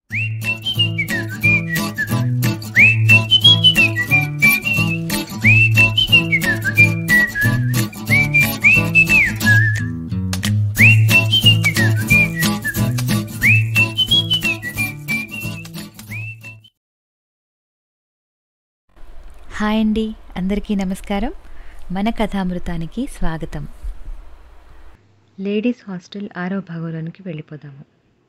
hi అండి అందరికీ నమస్కారం మన కథామృతానికి స్వాగతం లేడీస్ హాస్టల్ ఆరో భాగంలోనికి వెళ్ళిపోదాము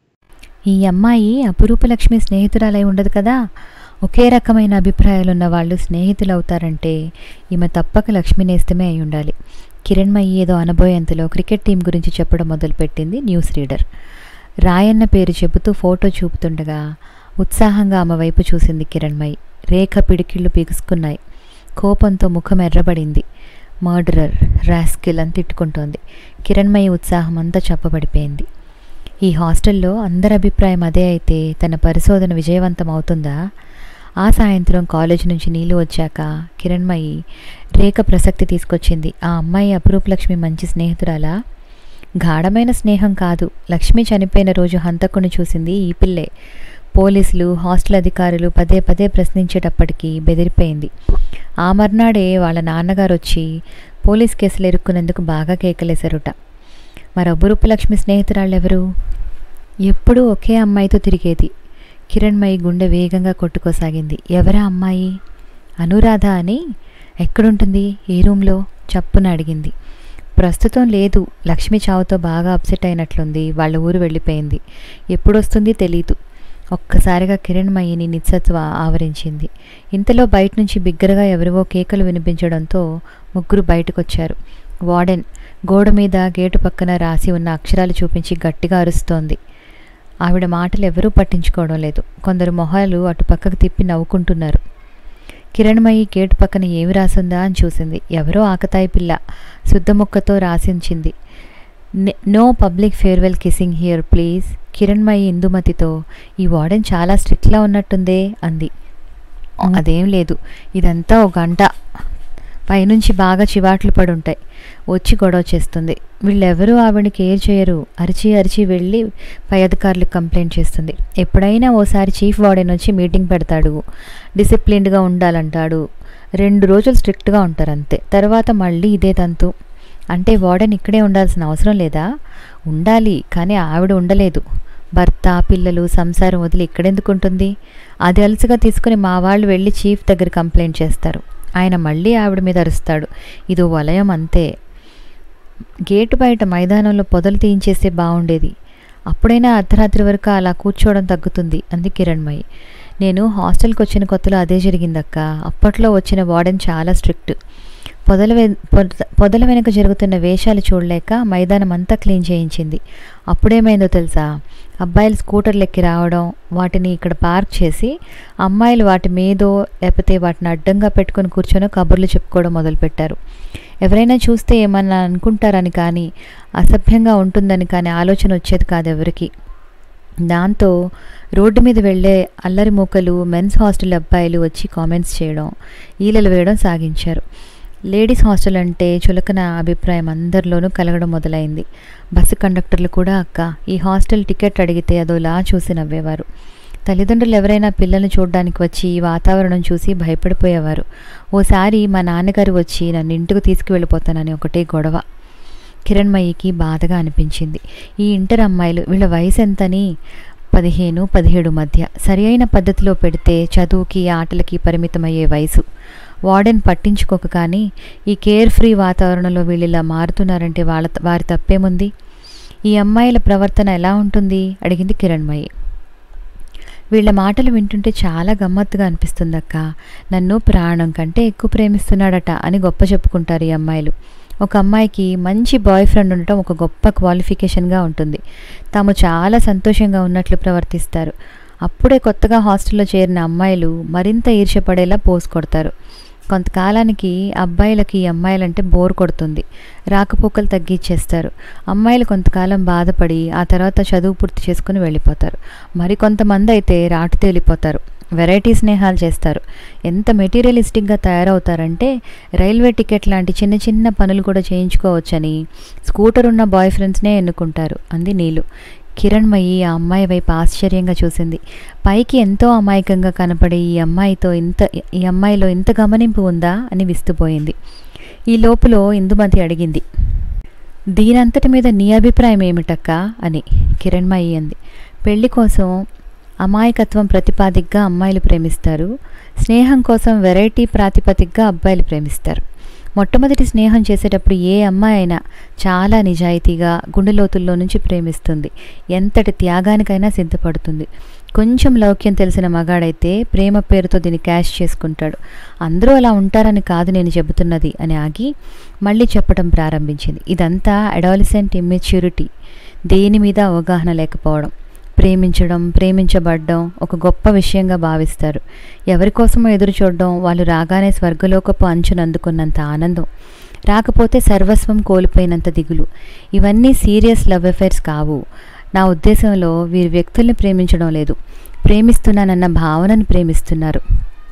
ఈ అమ్మాయి అపురూప లక్ష్మి స్నేహితురాలై ఉండదు కదా ఒకే రకమైన అభిప్రాయాలు ఉన్న వాళ్ళు స్నేహితులు అవుతారంటే ఈమె తప్పక లక్ష్మి నేస్తమే అయి ఉండాలి కిరణ్మయి ఏదో అనబోయేంతలో క్రికెట్ టీం గురించి చెప్పడం మొదలుపెట్టింది న్యూస్ రీడర్ రాయన్న పేరు చెబుతూ ఫోటో చూపుతుండగా ఉత్సాహంగా ఆమె వైపు చూసింది కిరణ్మయి రేఖ పిడికిళ్ళు పీగుసుకున్నాయి కోపంతో ముఖం ఎర్రబడింది మర్డరర్ రాస్కిల్ అని తిట్టుకుంటోంది కిరణ్మయి ఉత్సాహం అంతా చెప్పబడిపోయింది ఈ హాస్టల్లో అందరి అభిప్రాయం అదే అయితే తన పరిశోధన విజయవంతం అవుతుందా ఆ సాయంత్రం కాలేజ్ నుంచి నీళ్ళు వచ్చాక కిరణ్మయి రేఖ ప్రసక్తి తీసుకొచ్చింది ఆ అమ్మాయి అపురూపలక్ష్మి మంచి స్నేహితురాలా గాఢమైన స్నేహం కాదు లక్ష్మి చనిపోయిన రోజు హంతకుని చూసింది ఈ పిల్లే పోలీసులు హాస్టల్ అధికారులు పదే పదే ప్రశ్నించేటప్పటికీ బెదిరిపోయింది ఆ మర్నాడే వాళ్ళ నాన్నగారు వచ్చి పోలీస్ కేసులు ఎరుక్కునేందుకు బాగా కేకలేశారుట మరి అబురూపలక్ష్మి స్నేహితురాళ్ళెవరు ఎప్పుడూ ఒకే అమ్మాయితో తిరిగేది కిరణ్మయి గుండె వేగంగా కొట్టుకోసాగింది ఎవరా అమ్మాయి అనురాధ అని ఎక్కడుంటుంది ఏ రూమ్లో చప్పున అడిగింది ప్రస్తుతం లేదు లక్ష్మి చావుతో బాగా అప్సెట్ అయినట్లుంది వాళ్ళ ఊరు వెళ్ళిపోయింది ఎప్పుడొస్తుంది తెలీదు ఒక్కసారిగా కిరణ్మయిని నిత్సత్వ ఆవరించింది ఇంతలో బయట నుంచి బిగ్గరగా ఎవరివో కేకలు వినిపించడంతో ముగ్గురు బయటకొచ్చారు వార్డెన్ గోడ మీద గేటు పక్కన రాసి ఉన్న అక్షరాలు చూపించి గట్టిగా అరుస్తోంది ఆవిడ మాటలు ఎవరూ పట్టించుకోవడం లేదు కొందరు మొహాలు అటు పక్కకు తిప్పి నవ్వుకుంటున్నారు కిరణ్మయి గేటు పక్కన ఏమి రాసిందా అని చూసింది ఎవరో ఆకతాయి పిల్ల శుద్ధముక్కతో రాసించింది no public farewell kissing here please Kiranmayi ఇందుమతితో ఈ వార్డెన్ చాలా స్ట్రిక్ట్లా ఉన్నట్టుందే అంది అదేం లేదు ఇదంతా ఒక గంట పైనుంచి బాగా చివాట్లు పడుంటాయి వచ్చి గొడవ చేస్తుంది వీళ్ళెవరూ ఆవిడని కేర్ చేయరు అరిచి అరిచి వెళ్ళి పై అధికారులకు కంప్లైంట్ చేస్తుంది ఎప్పుడైనా ఓసారి చీఫ్ వార్డెన్ వచ్చి మీటింగ్ పెడతాడు డిసిప్లిన్డ్గా ఉండాలంటాడు రెండు రోజులు స్ట్రిక్ట్గా ఉంటారు అంతే తర్వాత మళ్ళీ ఇదే తంతు అంటే వార్డెన్ ఇక్కడే ఉండాల్సిన అవసరం లేదా ఉండాలి కానీ ఆవిడ ఉండలేదు భర్త పిల్లలు సంసారం వదిలి ఇక్కడెందుకు ఉంటుంది అది అలసిగా తీసుకుని మా వాళ్ళు వెళ్ళి చీఫ్ దగ్గర కంప్లైంట్ చేస్తారు ఆయన మళ్ళీ ఆవిడ మీద అరుస్తాడు ఇదో వలయం అంతే గేటు బయట మైదానంలో పొదలు తీయించేస్తే బాగుండేది అప్పుడైనా అర్ధరాత్రి వరకు అలా కూర్చోవడం తగ్గుతుంది అంది కిరణ్మయి నేను హాస్టల్కి వచ్చిన కొత్తలో అదే జరిగిందక్క అప్పట్లో వచ్చిన వార్డెన్ చాలా స్ట్రిక్ట్ పొదల పొదల వెనుక జరుగుతున్న వేషాలు చూడలేక మైదానం అంతా క్లీన్ చేయించింది అప్పుడేమైందో తెలుసా అబ్బాయిలు స్కూటర్లు ఎక్కి రావడం వాటిని ఇక్కడ పార్క్ చేసి అమ్మాయిలు వాటి మీదో లేకపోతే వాటిని అడ్డంగా పెట్టుకొని కూర్చొని కబుర్లు చెప్పుకోవడం మొదలుపెట్టారు ఎవరైనా చూస్తే ఏమన్నా అనుకుంటారని కానీ అసభ్యంగా ఉంటుందని కానీ ఆలోచన వచ్చేది కాదు ఎవరికి దాంతో రోడ్డు మీద వెళ్ళే అల్లరి మూకలు మెన్స్ హాస్టల్ అబ్బాయిలు వచ్చి కామెంట్స్ చేయడం ఈలలు వేయడం సాగించారు లేడీస్ హాస్టల్ అంటే చులకన అభిప్రాయం అందరిలోనూ కలగడం మొదలైంది బస్సు కండక్టర్లు కూడా అక్క ఈ హాస్టల్ టికెట్ అడిగితే అదోలా చూసి నవ్వేవారు తల్లిదండ్రులు ఎవరైనా పిల్లల్ని చూడడానికి వచ్చి ఈ వాతావరణం చూసి భయపడిపోయేవారు ఓసారి మా నాన్నగారు వచ్చి నన్ను ఇంటికి తీసుకువెళ్ళిపోతానని ఒకటే గొడవ కిరణ్మయికి బాధగా అనిపించింది ఈ ఇంటర్ అమ్మాయిలు వీళ్ళ వయసు ఎంతని పదిహేను పదిహేడు మధ్య సరి అయిన పద్ధతిలో పెడితే చదువుకి ఆటలకి పరిమితమయ్యే వయసు వార్డెన్ పట్టించుకోక కానీ ఈ కేర్ ఫ్రీ వాతావరణంలో వీళ్ళు ఇలా మారుతున్నారంటే వాళ్ళ వారి తప్పేముంది ఈ అమ్మాయిల ప్రవర్తన ఎలా ఉంటుంది అడిగింది కిరణ్మయి వీళ్ళ మాటలు వింటుంటే చాలా గమ్మత్తుగా అనిపిస్తుందక్క నన్ను ప్రాణం కంటే ఎక్కువ ప్రేమిస్తున్నాడట అని గొప్ప చెప్పుకుంటారు ఈ అమ్మాయిలు ఒక అమ్మాయికి మంచి బాయ్ ఫ్రెండ్ ఉండటం ఒక గొప్ప క్వాలిఫికేషన్గా ఉంటుంది తాము చాలా సంతోషంగా ఉన్నట్లు ప్రవర్తిస్తారు అప్పుడే కొత్తగా హాస్టల్లో చేరిన అమ్మాయిలు మరింత ఈర్ష్యపడేలా పోస్ కొడతారు కొంతకాలానికి అబ్బాయిలకి అమ్మాయిలంటే బోర్ కొడుతుంది రాకపోకలు తగ్గించేస్తారు అమ్మాయిలు కొంతకాలం బాధపడి ఆ తర్వాత చదువు పూర్తి చేసుకుని వెళ్ళిపోతారు మరి కొంతమంది అయితే రాటు తేలిపోతారు వెరైటీ స్నేహాలు చేస్తారు ఎంత మెటీరియలిస్టిక్గా తయారవుతారంటే రైల్వే టికెట్ లాంటి చిన్న చిన్న పనులు కూడా చేయించుకోవచ్చని స్కూటర్ ఉన్న బాయ్ ఫ్రెండ్స్నే ఎన్నుకుంటారు అంది నీలు కిరణ్మయి ఆ అమ్మాయి వైపు ఆశ్చర్యంగా చూసింది పైకి ఎంతో అమాయకంగా కనపడే ఈ అమ్మాయితో ఇంత ఈ అమ్మాయిలో ఇంత గమనింపు ఉందా అని విస్తుపోయింది ఈ లోపులో ఇందుమతి అడిగింది దీనంతటి మీద నీ అభిప్రాయం ఏమిటక్క అని కిరణ్మయి అంది పెళ్లి కోసం అమాయకత్వం ప్రతిపాదికగా అమ్మాయిలు ప్రేమిస్తారు స్నేహం కోసం వెరైటీ ప్రాతిపదికగా అబ్బాయిలు ప్రేమిస్తారు మొట్టమొదటి స్నేహం చేసేటప్పుడు ఏ అమ్మాయి అయినా చాలా నిజాయితీగా గుండెలోతుల్లో నుంచి ప్రేమిస్తుంది ఎంతటి త్యాగానికైనా సిద్ధపడుతుంది కొంచెం లౌక్యం తెలిసిన మగాడైతే ప్రేమ పేరుతో దీన్ని క్యాష్ చేసుకుంటాడు అందరూ అలా ఉంటారని కాదు నేను చెబుతున్నది అని ఆగి మళ్ళీ చెప్పడం ప్రారంభించింది ఇదంతా అడాలిసెంట్ ఇమ్మెచ్యూరిటీ దేని మీద అవగాహన లేకపోవడం ప్రేమించడం ప్రేమించబడడం ఒక గొప్ప విషయంగా భావిస్తారు ఎవరి కోసమో ఎదురు చూడడం వాళ్ళు రాగానే స్వర్గలోకపు అంచును అందుకున్నంత ఆనందం రాకపోతే సర్వస్వం కోల్పోయినంత దిగులు ఇవన్నీ సీరియస్ లవ్ అఫైర్స్ కావు నా ఉద్దేశంలో వీరు వ్యక్తుల్ని ప్రేమించడం లేదు ప్రేమిస్తున్నానన్న భావనను ప్రేమిస్తున్నారు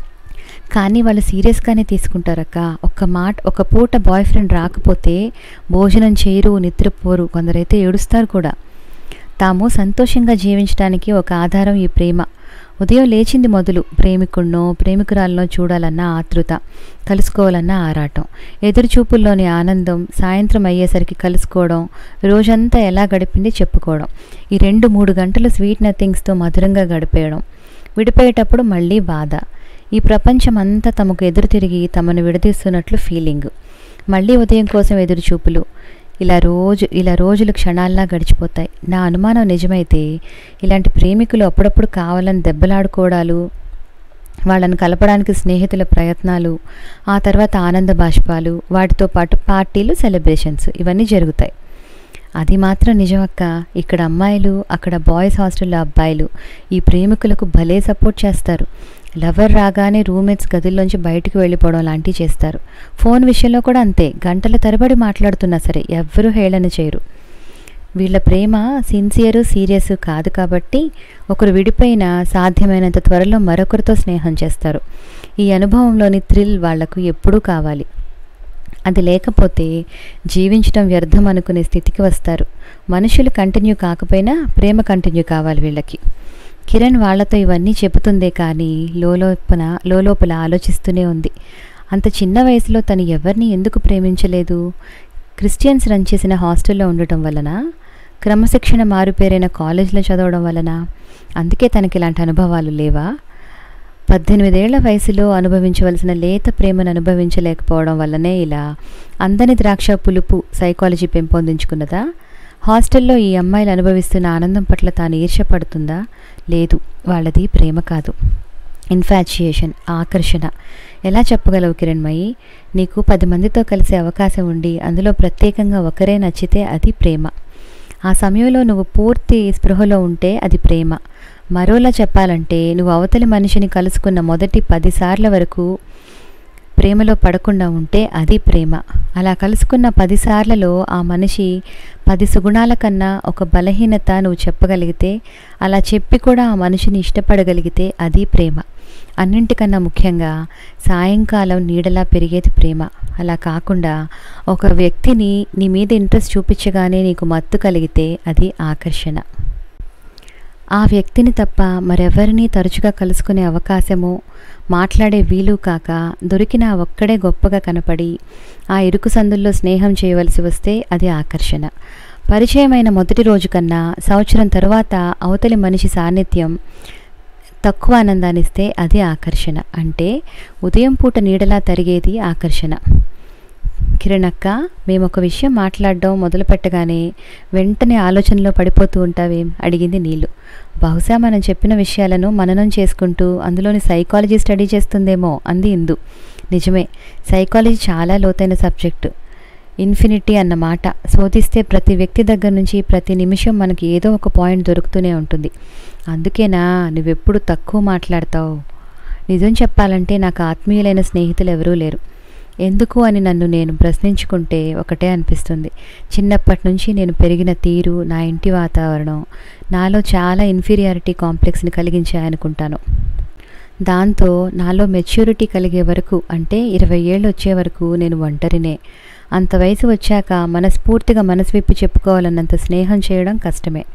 కానీ వాళ్ళు సీరియస్గానే తీసుకుంటారక్క ఒక్క మాట ఒక పూట బాయ్ ఫ్రెండ్ రాకపోతే భోజనం చేయరు నిద్రపోరు కొందరైతే ఏడుస్తారు కూడా తాము సంతోషంగా జీవించడానికి ఒక ఆధారం ఈ ప్రేమ ఉదయం లేచింది మొదలు ప్రేమికుడినో ప్రేమికురాలనో చూడాలన్న ఆతృత కలుసుకోవాలన్న ఆరాటం ఎదురుచూపుల్లోని ఆనందం సాయంత్రం అయ్యేసరికి కలుసుకోవడం రోజంతా ఎలా గడిపింది చెప్పుకోవడం ఈ రెండు మూడు గంటలు స్వీట్ నథింగ్స్తో మధురంగా గడిపేయడం విడిపోయేటప్పుడు మళ్ళీ బాధ ఈ ప్రపంచం అంతా తమకు ఎదురు తిరిగి తమను విడదీస్తున్నట్లు ఫీలింగ్ మళ్ళీ ఉదయం కోసం ఎదురుచూపులు ఇలా రోజు ఇలా రోజులు క్షణాల్లా గడిచిపోతాయి నా అనుమానం నిజమైతే ఇలాంటి ప్రేమికులు అప్పుడప్పుడు కావాలని దెబ్బలాడుకోవడాలు వాళ్ళని కలపడానికి స్నేహితుల ప్రయత్నాలు ఆ తర్వాత ఆనంద బాష్పాలు వాటితో పాటు పార్టీలు సెలబ్రేషన్స్ ఇవన్నీ జరుగుతాయి అది మాత్రం నిజమక్క ఇక్కడ అమ్మాయిలు అక్కడ బాయ్స్ హాస్టల్లో అబ్బాయిలు ఈ ప్రేమికులకు భలే సపోర్ట్ చేస్తారు లవర్ రాగానే రూమ్మేట్స్ గదుల్లోంచి బయటికి వెళ్ళిపోవడం లాంటివి చేస్తారు ఫోన్ విషయంలో కూడా అంతే గంటల తరబడి మాట్లాడుతున్నా సరే ఎవ్వరూ హేళన చేయరు వీళ్ళ ప్రేమ సిన్సియరు సీరియస్ కాదు కాబట్టి ఒకరు విడిపోయిన సాధ్యమైనంత త్వరలో మరొకరితో స్నేహం చేస్తారు ఈ అనుభవంలోని థ్రిల్ వాళ్లకు ఎప్పుడూ కావాలి అది లేకపోతే జీవించడం వ్యర్థం అనుకునే స్థితికి వస్తారు మనుషులు కంటిన్యూ కాకపోయినా ప్రేమ కంటిన్యూ కావాలి వీళ్ళకి కిరణ్ వాళ్లతో ఇవన్నీ చెబుతుందే కానీ లోలోపన లోపల ఆలోచిస్తూనే ఉంది అంత చిన్న వయసులో తను ఎవరిని ఎందుకు ప్రేమించలేదు క్రిస్టియన్స్ రన్ చేసిన హాస్టల్లో ఉండటం వలన క్రమశిక్షణ మారుపేరైన కాలేజీలో చదవడం వలన అందుకే తనకి ఇలాంటి అనుభవాలు లేవా పద్దెనిమిదేళ్ల వయసులో అనుభవించవలసిన లేత ప్రేమను అనుభవించలేకపోవడం వల్లనే ఇలా అందని ద్రాక్ష పులుపు సైకాలజీ పెంపొందించుకున్నదా హాస్టల్లో ఈ అమ్మాయిలు అనుభవిస్తున్న ఆనందం పట్ల తాను ఈర్ష్యపడుతుందా లేదు వాళ్ళది ప్రేమ కాదు ఇన్ఫాచ్యుయేషన్ ఆకర్షణ ఎలా చెప్పగలవు కిరణ్మయి నీకు పది మందితో కలిసే అవకాశం ఉండి అందులో ప్రత్యేకంగా ఒకరే నచ్చితే అది ప్రేమ ఆ సమయంలో నువ్వు పూర్తి స్పృహలో ఉంటే అది ప్రేమ మరోలా చెప్పాలంటే నువ్వు అవతలి మనిషిని కలుసుకున్న మొదటి పదిసార్ల వరకు ప్రేమలో పడకుండా ఉంటే అది ప్రేమ అలా కలుసుకున్న పదిసార్లలో ఆ మనిషి పది సుగుణాల కన్నా ఒక బలహీనత నువ్వు చెప్పగలిగితే అలా చెప్పి కూడా ఆ మనిషిని ఇష్టపడగలిగితే అది ప్రేమ అన్నింటికన్నా ముఖ్యంగా సాయంకాలం నీడలా పెరిగేది ప్రేమ అలా కాకుండా ఒక వ్యక్తిని నీ మీద ఇంట్రెస్ట్ చూపించగానే నీకు మత్తు కలిగితే అది ఆకర్షణ ఆ వ్యక్తిని తప్ప మరెవరిని తరచుగా కలుసుకునే అవకాశమో మాట్లాడే వీలు కాక దొరికిన ఒక్కడే గొప్పగా కనపడి ఆ ఇరుకు సందుల్లో స్నేహం చేయవలసి వస్తే అది ఆకర్షణ పరిచయమైన మొదటి రోజు కన్నా సంవత్సరం తరువాత అవతలి మనిషి సాన్నిధ్యం తక్కువ ఆనందాన్నిస్తే అది ఆకర్షణ అంటే ఉదయం పూట నీడలా తరిగేది ఆకర్షణ కిరణ్ అక్క మేము ఒక విషయం మాట్లాడడం మొదలు పెట్టగానే వెంటనే ఆలోచనలో పడిపోతూ ఉంటావేం అడిగింది నీళ్ళు బహుశా మనం చెప్పిన విషయాలను మననం చేసుకుంటూ అందులోని సైకాలజీ స్టడీ చేస్తుందేమో అంది ఇందు నిజమే సైకాలజీ చాలా లోతైన సబ్జెక్టు ఇన్ఫినిటీ అన్న మాట శోధిస్తే ప్రతి వ్యక్తి దగ్గర నుంచి ప్రతి నిమిషం మనకి ఏదో ఒక పాయింట్ దొరుకుతూనే ఉంటుంది అందుకేనా నువ్వెప్పుడు తక్కువ మాట్లాడతావు నిజం చెప్పాలంటే నాకు ఆత్మీయులైన స్నేహితులు ఎవరూ లేరు ఎందుకు అని నన్ను నేను ప్రశ్నించుకుంటే ఒకటే అనిపిస్తుంది చిన్నప్పటి నుంచి నేను పెరిగిన తీరు నా ఇంటి వాతావరణం నాలో చాలా ఇన్ఫీరియారిటీ కాంప్లెక్స్ని కలిగించాయనుకుంటాను దాంతో నాలో మెచ్యూరిటీ కలిగే వరకు అంటే ఇరవై ఏళ్ళు వచ్చే వరకు నేను ఒంటరినే అంత వయసు వచ్చాక మనస్ఫూర్తిగా మనసు విప్పి చెప్పుకోవాలన్నంత స్నేహం చేయడం కష్టమే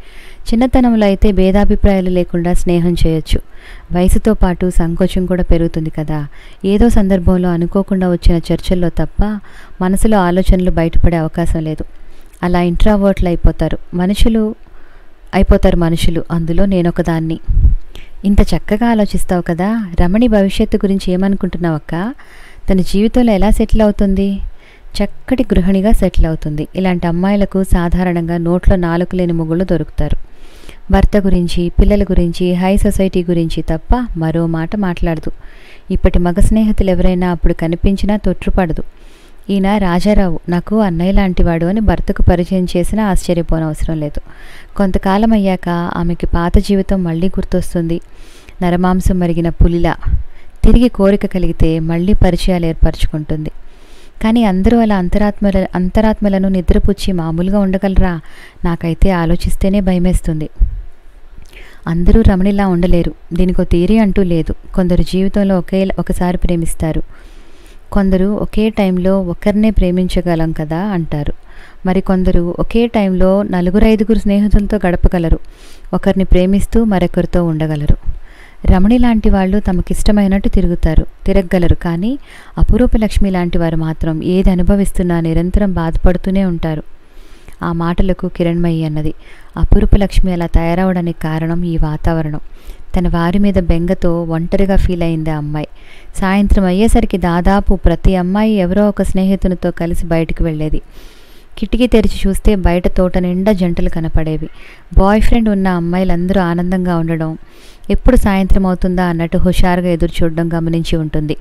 చిన్నతనంలో అయితే భేదాభిప్రాయాలు లేకుండా స్నేహం చేయొచ్చు వయసుతో పాటు సంకోచం కూడా పెరుగుతుంది కదా ఏదో సందర్భంలో అనుకోకుండా వచ్చిన చర్చల్లో తప్ప మనసులో ఆలోచనలు బయటపడే అవకాశం లేదు అలా ఇంట్రావర్ట్లు అయిపోతారు మనుషులు అయిపోతారు మనుషులు అందులో నేనొకదాన్ని ఇంత చక్కగా ఆలోచిస్తావు కదా రమణి భవిష్యత్తు గురించి ఏమనుకుంటున్నావక్క తన జీవితంలో ఎలా సెటిల్ అవుతుంది చక్కటి గృహిణిగా సెటిల్ అవుతుంది ఇలాంటి అమ్మాయిలకు సాధారణంగా నోట్లో నాలుగు లేని మొగుళ్ళు దొరుకుతారు భర్త గురించి పిల్లల గురించి హై సొసైటీ గురించి తప్ప మరో మాట మాట్లాడదు ఇప్పటి మగ స్నేహితులు ఎవరైనా అప్పుడు కనిపించినా తొట్టుపడదు ఈయన రాజారావు నాకు అన్నయ్య లాంటివాడు అని భర్తకు పరిచయం చేసినా ఆశ్చర్యపోనవసరం లేదు కొంతకాలం అయ్యాక ఆమెకి పాత జీవితం మళ్ళీ గుర్తొస్తుంది నరమాంసం మరిగిన పులిలా తిరిగి కోరిక కలిగితే మళ్ళీ పరిచయాలు ఏర్పరచుకుంటుంది కానీ అందరూ అలా అంతరాత్మల అంతరాత్మలను నిద్రపుచ్చి మామూలుగా ఉండగలరా నాకైతే ఆలోచిస్తేనే భయమేస్తుంది అందరూ రమణిలా ఉండలేరు దీనికి థియరీ అంటూ లేదు కొందరు జీవితంలో ఒకే ఒకసారి ప్రేమిస్తారు కొందరు ఒకే టైంలో ఒకరినే ప్రేమించగలం కదా అంటారు మరి కొందరు ఒకే టైంలో నలుగురు ఐదుగురు స్నేహితులతో గడపగలరు ఒకరిని ప్రేమిస్తూ మరొకరితో ఉండగలరు రమణి లాంటి వాళ్ళు తమకిష్టమైనట్టు తిరుగుతారు తిరగగలరు కానీ అపురూప లక్ష్మి లాంటి వారు మాత్రం ఏది అనుభవిస్తున్నా నిరంతరం బాధపడుతూనే ఉంటారు ఆ మాటలకు కిరణ్మయి అన్నది అపురూప లక్ష్మి అలా తయారవడానికి కారణం ఈ వాతావరణం తన వారి మీద బెంగతో ఒంటరిగా ఫీల్ అయింది ఆ అమ్మాయి సాయంత్రం అయ్యేసరికి దాదాపు ప్రతి అమ్మాయి ఎవరో ఒక స్నేహితునితో కలిసి బయటకు వెళ్ళేది కిటికీ తెరిచి చూస్తే బయట తోట నిండా జంటలు కనపడేవి బాయ్ ఫ్రెండ్ ఉన్న అమ్మాయిలందరూ ఆనందంగా ఉండడం ఎప్పుడు సాయంత్రం అవుతుందా అన్నట్టు హుషారుగా ఎదురు చూడడం గమనించి ఉంటుంది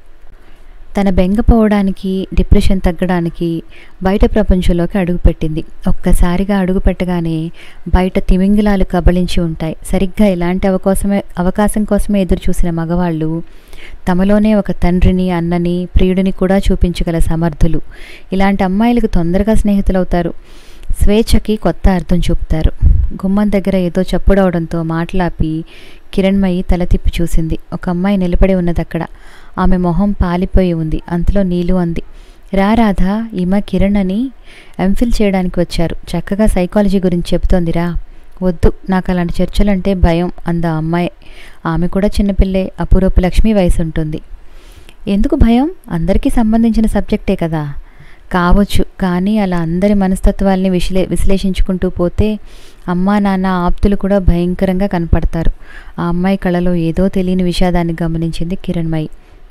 తన బెంగపోవడానికి డిప్రెషన్ తగ్గడానికి బయట ప్రపంచంలోకి అడుగుపెట్టింది ఒక్కసారిగా అడుగు పెట్టగానే బయట తిమింగిలాలు కబళించి ఉంటాయి సరిగ్గా ఇలాంటి అవకాశమే అవకాశం కోసమే ఎదురు చూసిన మగవాళ్ళు తమలోనే ఒక తండ్రిని అన్నని ప్రియుడిని కూడా చూపించగల సమర్థులు ఇలాంటి అమ్మాయిలకు తొందరగా స్నేహితులవుతారు స్వేచ్ఛకి కొత్త అర్థం చూపుతారు గుమ్మం దగ్గర ఏదో చప్పుడవడంతో మాట్లాపి కిరణ్మయి తల తిప్పి చూసింది ఒక అమ్మాయి నిలబడి ఉన్నది అక్కడ ఆమె మొహం పాలిపోయి ఉంది అంతలో నీలు అంది రా రాధా ఈమె కిరణ్ అని ఎంఫిల్ చేయడానికి వచ్చారు చక్కగా సైకాలజీ గురించి చెబుతోందిరా వద్దు నాకు అలాంటి చర్చలంటే భయం అంద అమ్మాయి ఆమె కూడా చిన్నపిల్లే అపూర్వపు లక్ష్మి వయసు ఉంటుంది ఎందుకు భయం అందరికీ సంబంధించిన సబ్జెక్టే కదా కావచ్చు కానీ అలా అందరి మనస్తత్వాల్ని విశ్లే విశ్లేషించుకుంటూ పోతే అమ్మా నాన్న ఆప్తులు కూడా భయంకరంగా కనపడతారు ఆ అమ్మాయి కళలో ఏదో తెలియని విషాదాన్ని గమనించింది కిరణ్మయి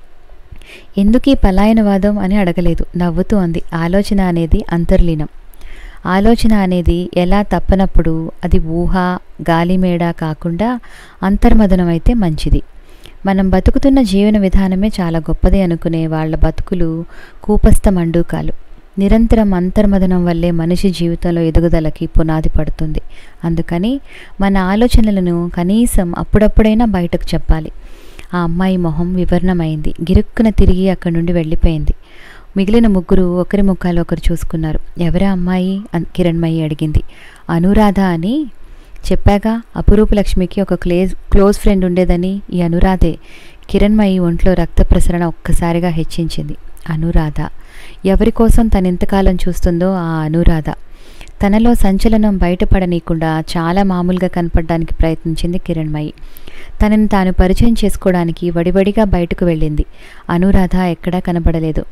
ఎందుకు ఈ పలాయనవాదం అని అడగలేదు నవ్వుతూ అంది ఆలోచన అనేది అంతర్లీనం ఆలోచన అనేది ఎలా తప్పనప్పుడు అది ఊహ గాలిమేడ కాకుండా అంతర్మదనం అయితే మంచిది మనం బతుకుతున్న జీవన విధానమే చాలా గొప్పది అనుకునే వాళ్ళ బతుకులు కూపస్థ మండూకాలు నిరంతరం అంతర్మదనం వల్లే మనిషి జీవితంలో ఎదుగుదలకి పునాది పడుతుంది అందుకని మన ఆలోచనలను కనీసం అప్పుడప్పుడైనా బయటకు చెప్పాలి ఆ అమ్మాయి మొహం వివరణమైంది గిరుక్కున తిరిగి అక్కడి నుండి వెళ్ళిపోయింది మిగిలిన ముగ్గురు ఒకరి ముఖాలు ఒకరు చూసుకున్నారు ఎవరా అమ్మాయి అన్- కిరణ్మయి అడిగింది అనురాధ అని చెప్పాగా అపురూప లక్ష్మికి ఒక క్లేజ్ క్లోజ్ ఫ్రెండ్ ఉండేదని ఈ అనురాధే కిరణ్మయి ఒంట్లో రక్త ప్రసరణ ఒక్కసారిగా హెచ్చించింది అనురాధ ఎవరి కోసం తను ఎంతకాలం చూస్తుందో ఆ అనురాధ తనలో సంచలనం బయటపడనీయకుండా చాలా మామూలుగా కనపడడానికి ప్రయత్నించింది కిరణ్మయి తనని తాను పరిచయం చేసుకోవడానికి వడివడిగా బయటకు వెళ్ళింది అనురాధ ఎక్కడా కనబడలేదు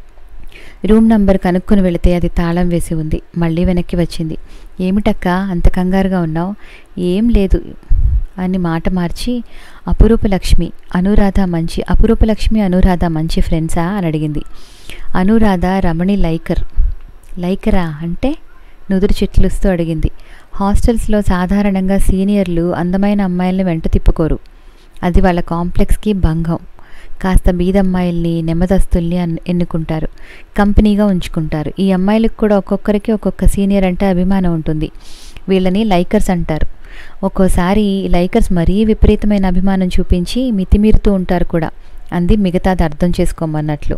రూమ్ నంబర్ కనుక్కొని వెళితే అది తాళం వేసి ఉంది మళ్ళీ వెనక్కి వచ్చింది ఏమిటక్క అంత కంగారుగా ఉన్నావు ఏం లేదు అని మాట మార్చి అపురూప లక్ష్మి అనురాధ మంచి అపురూప లక్ష్మి అనురాధ మంచి ఫ్రెండ్సా అని అడిగింది అనురాధ రమణి లైకర్ లైకరా అంటే నుదురు చిట్లుస్తూ అడిగింది హాస్టల్స్లో సాధారణంగా సీనియర్లు అందమైన అమ్మాయిల్ని వెంట తిప్పుకోరు అది వాళ్ళ కాంప్లెక్స్కి భంగం కాస్త బీదమ్మాయిల్ని నెమ్మదస్తుల్ని అన్ ఎన్నుకుంటారు కంపెనీగా ఉంచుకుంటారు ఈ అమ్మాయిలకు కూడా ఒక్కొక్కరికి ఒక్కొక్క సీనియర్ అంటే అభిమానం ఉంటుంది వీళ్ళని లైకర్స్ అంటారు ఒక్కోసారి ఈ లైకర్స్ మరీ విపరీతమైన అభిమానం చూపించి మితిమీరుతూ ఉంటారు కూడా అంది మిగతాది అర్థం చేసుకోమన్నట్లు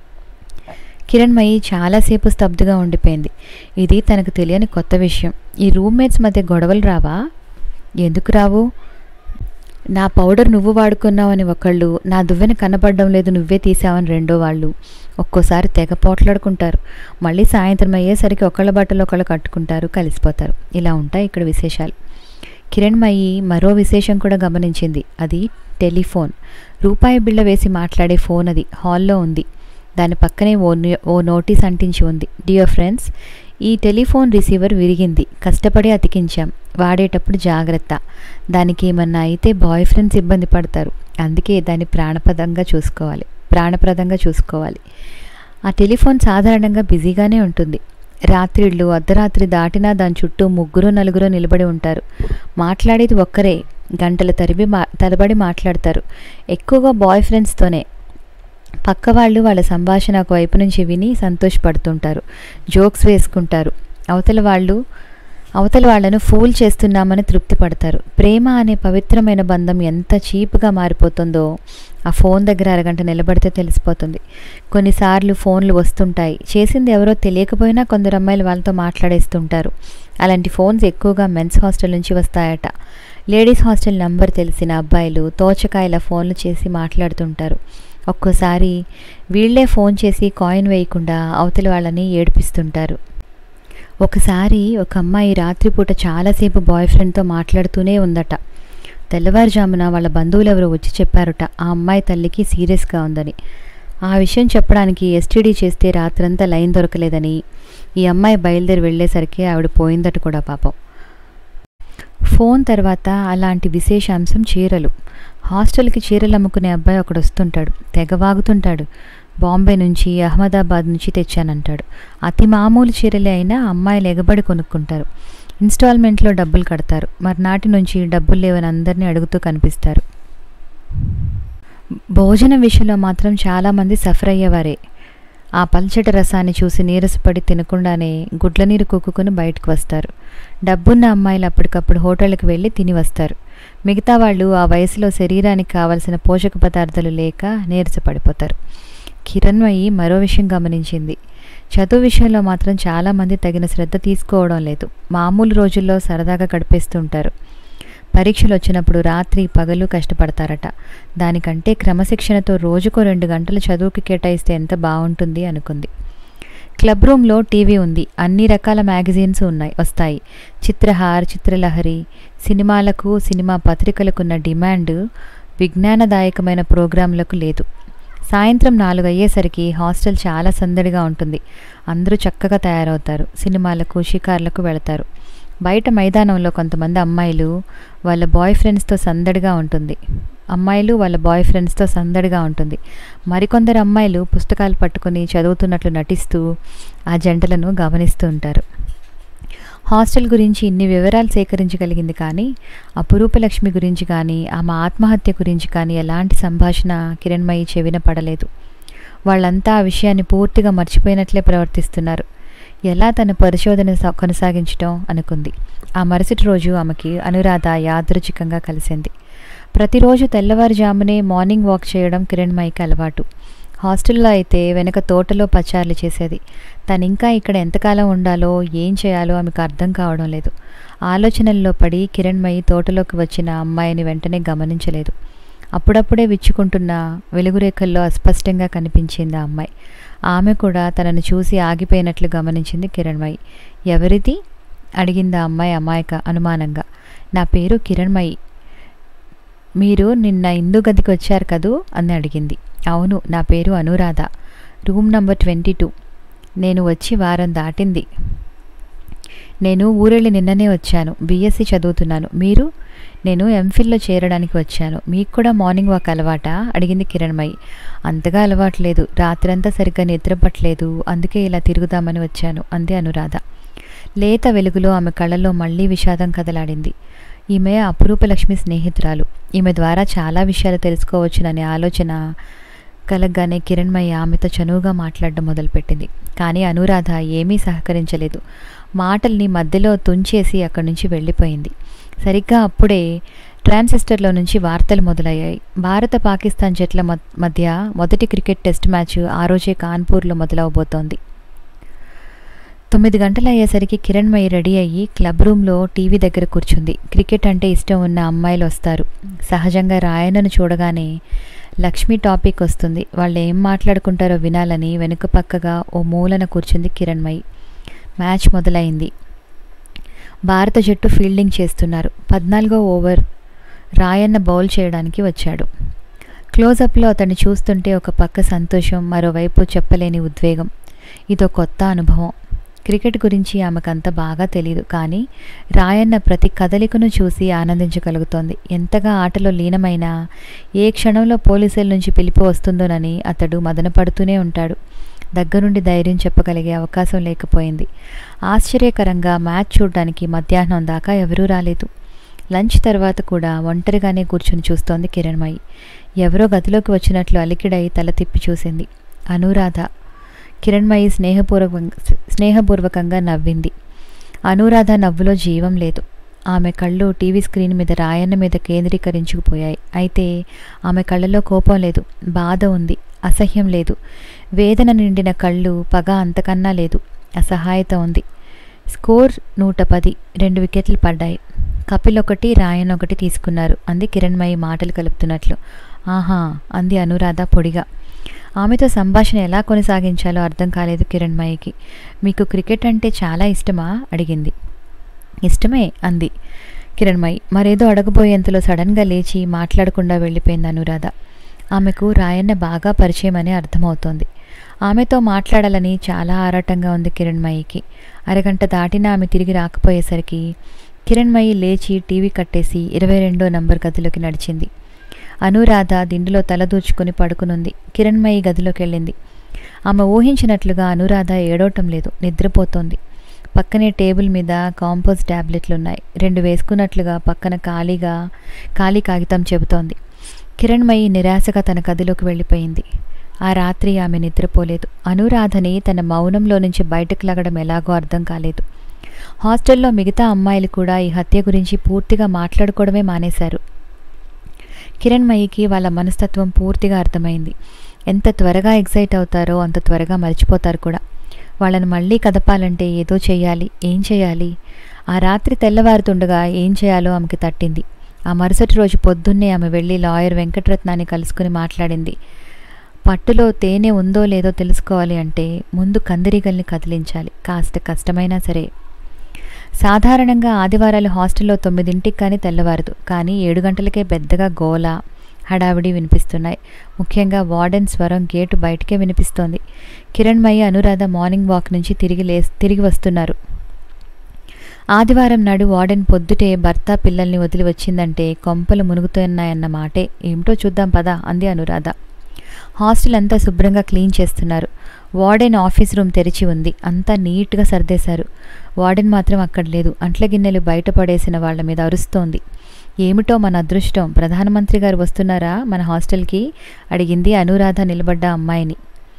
కిరణ్మయి చాలాసేపు స్తబ్దుగా ఉండిపోయింది ఇది తనకు తెలియని కొత్త విషయం ఈ రూమ్మేట్స్ మధ్య గొడవలు రావా ఎందుకు రావు నా పౌడర్ నువ్వు వాడుకున్నావు అని ఒకళ్ళు నా దువ్వెన కనపడడం లేదు నువ్వే తీసావని రెండో వాళ్ళు ఒక్కోసారి తెగ పోట్లాడుకుంటారు మళ్ళీ సాయంత్రం అయ్యేసరికి ఒకళ్ళ బట్టలు ఒకళ్ళు కట్టుకుంటారు కలిసిపోతారు ఇలా ఉంటాయి ఇక్కడ విశేషాలు కిరణ్మయి మరో విశేషం కూడా గమనించింది అది టెలిఫోన్ రూపాయి బిళ్ళ వేసి మాట్లాడే ఫోన్ అది హాల్లో ఉంది దాని పక్కనే ఓ ని- ఓ నోటీస్ అంటించి ఉంది డియర్ ఫ్రెండ్స్ ఈ టెలిఫోన్ రిసీవర్ విరిగింది కష్టపడి అతికించాం వాడేటప్పుడు జాగ్రత్త దానికి ఏమన్నా అయితే బాయ్ ఫ్రెండ్స్ ఇబ్బంది పడతారు అందుకే దాన్ని ప్రాణప్రదంగా చూసుకోవాలి ప్రాణప్రదంగా చూసుకోవాలి ఆ టెలిఫోన్ సాధారణంగా బిజీగానే ఉంటుంది రాత్రిళ్ళు అర్ధరాత్రి దాటినా దాని చుట్టూ ముగ్గురు నలుగురు నిలబడి ఉంటారు మాట్లాడేది ఒక్కరే గంటల తరిబి మా తరబడి మాట్లాడతారు ఎక్కువగా బాయ్ ఫ్రెండ్స్తోనే పక్క వాళ్ళు వాళ్ళ సంభాషణ ఒక వైపు నుంచి విని సంతోషపడుతుంటారు జోక్స్ వేసుకుంటారు అవతల వాళ్ళు అవతల వాళ్ళను ఫూల్ చేస్తున్నామని తృప్తి పడతారు ప్రేమ అనే పవిత్రమైన బంధం ఎంత చీప్గా మారిపోతుందో ఆ ఫోన్ దగ్గర అరగంట నిలబడితే తెలిసిపోతుంది కొన్నిసార్లు ఫోన్లు వస్తుంటాయి చేసింది ఎవరో తెలియకపోయినా కొందరు అమ్మాయిలు వాళ్ళతో మాట్లాడేస్తుంటారు అలాంటి ఫోన్స్ ఎక్కువగా మెన్స్ హాస్టల్ నుంచి వస్తాయట లేడీస్ హాస్టల్ నంబర్ తెలిసిన అబ్బాయిలు తోచకాయల ఫోన్లు చేసి మాట్లాడుతుంటారు ఒక్కోసారి వీళ్ళే ఫోన్ చేసి కాయిన్ వేయకుండా అవతలి వాళ్ళని ఏడిపిస్తుంటారు ఒకసారి ఒక అమ్మాయి రాత్రిపూట చాలాసేపు బాయ్ ఫ్రెండ్తో మాట్లాడుతూనే ఉందట తెల్లవారుజామున వాళ్ళ బంధువులు ఎవరో వచ్చి చెప్పారట ఆ అమ్మాయి తల్లికి సీరియస్గా ఉందని ఆ విషయం చెప్పడానికి ఎస్టీడీ చేస్తే రాత్రంతా లైన్ దొరకలేదని ఈ అమ్మాయి బయలుదేరి వెళ్ళేసరికి ఆవిడ పోయిందట కూడా పాపం ఫోన్ తర్వాత అలాంటి విశేషాంశం చీరలు హాస్టల్కి చీరలు అమ్ముకునే అబ్బాయి ఒకడు వస్తుంటాడు తెగ వాగుతుంటాడు బాంబే నుంచి అహ్మదాబాద్ నుంచి తెచ్చానంటాడు అతి మామూలు చీరలే అయినా అమ్మాయిలు ఎగబడి కొనుక్కుంటారు ఇన్స్టాల్మెంట్లో డబ్బులు కడతారు మర్నాటి నుంచి డబ్బులు లేవని అందరినీ అడుగుతూ కనిపిస్తారు భోజనం విషయంలో మాత్రం చాలామంది సఫర్ అయ్యేవారే ఆ పల్చటి రసాన్ని చూసి నీరసపడి తినకుండానే గుడ్ల నీరు కుక్కుని బయటకు వస్తారు డబ్బున్న అమ్మాయిలు అప్పటికప్పుడు హోటళ్ళకి వెళ్ళి తిని వస్తారు మిగతా వాళ్ళు ఆ వయసులో శరీరానికి కావలసిన పోషక పదార్థాలు లేక నీరసపడిపోతారు కిరణ్మయి మరో విషయం గమనించింది చదువు విషయంలో మాత్రం చాలామంది తగిన శ్రద్ధ తీసుకోవడం లేదు మామూలు రోజుల్లో సరదాగా గడిపేస్తుంటారు పరీక్షలు వచ్చినప్పుడు రాత్రి పగలు కష్టపడతారట దానికంటే క్రమశిక్షణతో రోజుకో రెండు గంటలు చదువుకి కేటాయిస్తే ఎంత బాగుంటుంది అనుకుంది క్లబ్ రూమ్లో టీవీ ఉంది అన్ని రకాల మ్యాగజైన్స్ ఉన్నాయి వస్తాయి చిత్రహార్ చిత్రలహరి సినిమాలకు సినిమా పత్రికలకున్న డిమాండ్ విజ్ఞానదాయకమైన ప్రోగ్రాంలకు లేదు సాయంత్రం నాలుగు అయ్యేసరికి హాస్టల్ చాలా సందడిగా ఉంటుంది అందరూ చక్కగా తయారవుతారు సినిమాలకు షికార్లకు వెళతారు బయట మైదానంలో కొంతమంది అమ్మాయిలు వాళ్ళ బాయ్ ఫ్రెండ్స్తో సందడిగా ఉంటుంది అమ్మాయిలు వాళ్ళ బాయ్ ఫ్రెండ్స్తో సందడిగా ఉంటుంది మరికొందరు అమ్మాయిలు పుస్తకాలు పట్టుకుని చదువుతున్నట్లు నటిస్తూ ఆ జంటలను గమనిస్తూ ఉంటారు హాస్టల్ గురించి ఇన్ని వివరాలు సేకరించగలిగింది కానీ అపురూపలక్ష్మి గురించి కానీ ఆమె ఆత్మహత్య గురించి కానీ ఎలాంటి సంభాషణ కిరణ్మయి చెవిన పడలేదు వాళ్ళంతా ఆ విషయాన్ని పూర్తిగా మర్చిపోయినట్లే ప్రవర్తిస్తున్నారు ఎలా తన పరిశోధన సా- కొనసాగించటం అనుకుంది ఆ మరుసటి రోజు ఆమెకి అనురాధ యాదృచ్ఛికంగా కలిసింది ప్రతిరోజు తెల్లవారుజామునే మార్నింగ్ వాక్ చేయడం కిరణ్మయికి అలవాటు హాస్టల్లో అయితే వెనక తోటలో పచార్లు చేసేది తను ఇంకా ఇక్కడ ఎంతకాలం ఉండాలో ఏం చేయాలో ఆమెకు అర్థం కావడం లేదు ఆలోచనల్లో పడి కిరణ్మయి తోటలోకి వచ్చిన అమ్మాయిని వెంటనే గమనించలేదు అప్పుడప్పుడే విచ్చుకుంటున్న వెలుగురేఖల్లో అస్పష్టంగా కనిపించింది ఆ అమ్మాయి ఆమె కూడా తనను చూసి ఆగిపోయినట్లు గమనించింది కిరణ్మయి ఎవరిది అడిగింది ఆ అమ్మాయి అమాయక అనుమానంగా నా పేరు కిరణ్మయి మీరు నిన్న ఇందు గదికి వచ్చారు కదూ అని అడిగింది అవును నా పేరు Anuradha room number twenty two నేను వచ్చి వారం దాటింది నేను ఊరెళ్ళి నిన్ననే వచ్చాను బీఎస్సీ చదువుతున్నాను మీరు నేను ఎంఫిల్లో చేరడానికి వచ్చాను మీకు కూడా మార్నింగ్ వాక్ అలవాటా అడిగింది కిరణ్మయి అంతగా అలవాట్లేదు రాత్రంతా సరిగ్గా నిద్రపట్టలేదు అందుకే ఇలా తిరుగుదామని వచ్చాను అంది అనురాధ లేత వెలుగులో ఆమె కళ్ళల్లో మళ్ళీ విషాదం కదలాడింది ఈమె అపురూపలక్ష్మి స్నేహితురాలు ఈమె ద్వారా చాలా విషయాలు తెలుసుకోవచ్చుననే ఆలోచన కలగ్గానే కిరణ్మయ్య ఆమెతో చనువుగా మాట్లాడడం మొదలుపెట్టింది కానీ అనురాధ ఏమీ సహకరించలేదు మాటల్ని మధ్యలో తుంచేసి అక్కడి నుంచి వెళ్ళిపోయింది సరిగ్గా అప్పుడే ట్రాన్సిస్టర్లో నుంచి వార్తలు మొదలయ్యాయి భారత పాకిస్తాన్ జట్ల మద్- మధ్య మొదటి క్రికెట్ టెస్ట్ మ్యాచ్ ఆ రోజే కాన్పూర్లో మొదలవబోతోంది తొమ్మిది గంటలు అయ్యేసరికి కిరణ్మయి రెడీ అయ్యి క్లబ్ రూమ్లో టీవీ దగ్గర కూర్చుంది క్రికెట్ అంటే ఇష్టం ఉన్న అమ్మాయిలు వస్తారు సహజంగా రాయనను చూడగానే లక్ష్మి టాపిక్ వస్తుంది వాళ్ళు ఏం మాట్లాడుకుంటారో వినాలని వెనుక పక్కగా ఓ మూలన కూర్చుంది కిరణ్మయి మ్యాచ్ మొదలైంది భారత జట్టు ఫీల్డింగ్ చేస్తున్నారు పద్నాలుగో ఓవర్ రాయన్న బౌల్ చేయడానికి వచ్చాడు క్లోజప్లో అతన్ని చూస్తుంటే ఒక పక్క సంతోషం మరోవైపు చెప్పలేని ఉద్వేగం ఇదో కొత్త అనుభవం క్రికెట్ గురించి ఆమెకంత బాగా తెలియదు కానీ రాయన్న ప్రతి కదలికను చూసి ఆనందించగలుగుతోంది ఎంతగా ఆటలో లీనమైనా ఏ క్షణంలో పోలీసుల నుంచి పిలిపి వస్తుందోనని అతడు మదనపడుతూనే ఉంటాడు దగ్గరుండి ధైర్యం చెప్పగలిగే అవకాశం లేకపోయింది ఆశ్చర్యకరంగా మ్యాచ్ చూడడానికి మధ్యాహ్నం దాకా ఎవరూ రాలేదు లంచ్ తర్వాత కూడా ఒంటరిగానే కూర్చుని చూస్తోంది కిరణ్మయి ఎవరో గదిలోకి వచ్చినట్లు అలికిడై తల తిప్పి చూసింది అనురాధ కిరణ్మయి స్నేహపూర్వక స్నేహపూర్వకంగా నవ్వింది అనురాధ నవ్వులో జీవం లేదు ఆమె కళ్ళు టీవీ స్క్రీన్ మీద రాయన్న మీద కేంద్రీకరించుకుపోయాయి అయితే ఆమె కళ్ళలో కోపం లేదు బాధ ఉంది అసహ్యం లేదు వేదన నిండిన కళ్ళు పగ అంతకన్నా లేదు అసహాయత ఉంది స్కోర్ నూట పది రెండు వికెట్లు పడ్డాయి కపిల్ ఒకటి రాయన్ ఒకటి తీసుకున్నారు అంది కిరణ్మయి మాటలు కలుపుతున్నట్లు ఆహా అంది అనురాధ పొడిగా ఆమెతో సంభాషణ ఎలా కొనసాగించాలో అర్థం కాలేదు కిరణ్మయికి మీకు క్రికెట్ అంటే చాలా ఇష్టమా అడిగింది ఇష్టమే అంది కిరణ్మయి మరేదో అడగబోయేంతలో సడన్గా లేచి మాట్లాడకుండా వెళ్ళిపోయింది అనురాధ ఆమెకు రాయన్న బాగా పరిచయం అని అర్థమవుతోంది ఆమెతో మాట్లాడాలని చాలా ఆరాటంగా ఉంది కిరణ్మయికి అరగంట దాటినా ఆమె తిరిగి రాకపోయేసరికి కిరణ్మయి లేచి టీవీ కట్టేసి ఇరవై రెండో నంబర్ గదిలోకి నడిచింది అనురాధ దిండులో తలదూచుకుని పడుకునుంది కిరణ్మయి గదిలోకి వెళ్ళింది ఆమె ఊహించినట్లుగా అనురాధ ఏడవటం లేదు నిద్రపోతోంది పక్కనే టేబుల్ మీద కాంపోజ్ ట్యాబ్లెట్లున్నాయి రెండు వేసుకున్నట్లుగా పక్కన ఖాళీగా ఖాళీ కాగితం చెబుతోంది కిరణ్మయి నిరాశగా తన గదిలోకి వెళ్ళిపోయింది ఆ రాత్రి ఆమె నిద్రపోలేదు అనురాధని తన మౌనంలో నుంచి బయటకు లగడం ఎలాగో అర్థం కాలేదు హాస్టల్లో మిగతా అమ్మాయిలు కూడా ఈ హత్య గురించి పూర్తిగా మాట్లాడుకోవడమే మానేశారు కిరణ్మయికి వాళ్ళ మనస్తత్వం పూర్తిగా అర్థమైంది ఎంత త్వరగా ఎగ్జైట్ అవుతారో అంత త్వరగా మర్చిపోతారు కూడా వాళ్ళని మళ్ళీ కదపాలంటే ఏదో చేయాలి ఏం చేయాలి ఆ రాత్రి తెల్లవారుతుండగా ఏం చేయాలో ఆమెకి తట్టింది ఆ మరుసటి రోజు పొద్దున్నే ఆమె వెళ్ళి లాయర్ వెంకటరత్నాన్ని కలుసుకుని మాట్లాడింది పట్టులో తేనె ఉందో లేదో తెలుసుకోవాలి అంటే ముందు కందిరీగల్ని కదిలించాలి కాస్త కష్టమైనా సరే సాధారణంగా ఆదివారాలు హాస్టల్లో తొమ్మిదింటికి కానీ తెల్లవారదు కానీ ఏడు గంటలకే పెద్దగా గోల హడావిడి వినిపిస్తున్నాయి ముఖ్యంగా వార్డెన్ స్వరం గేటు బయటకే వినిపిస్తోంది కిరణ్మయ్య అనురాధ మార్నింగ్ వాక్ నుంచి తిరిగి లే తిరిగి వస్తున్నారు ఆదివారం నాడు వార్డెన్ పొద్దుటే భర్త పిల్లల్ని వదిలి వచ్చిందంటే కొంపలు మునుగుతున్నాయన్న మాటే ఏమిటో చూద్దాం పదా అంది అనురాధ హాస్టల్ అంతా శుభ్రంగా క్లీన్ చేస్తున్నారు వార్డెన్ ఆఫీస్ రూమ్ తెరిచి ఉంది అంతా నీట్గా సర్దేశారు వార్డెన్ మాత్రం అక్కడ లేదు అంట్ల గిన్నెలు బయట పడేసిన వాళ్ళ మీద అరుస్తోంది ఏమిటో మన అదృష్టం ప్రధానమంత్రి గారు వస్తున్నారా మన హాస్టల్కి అడిగింది అనురాధ నిలబడ్డ అమ్మాయిని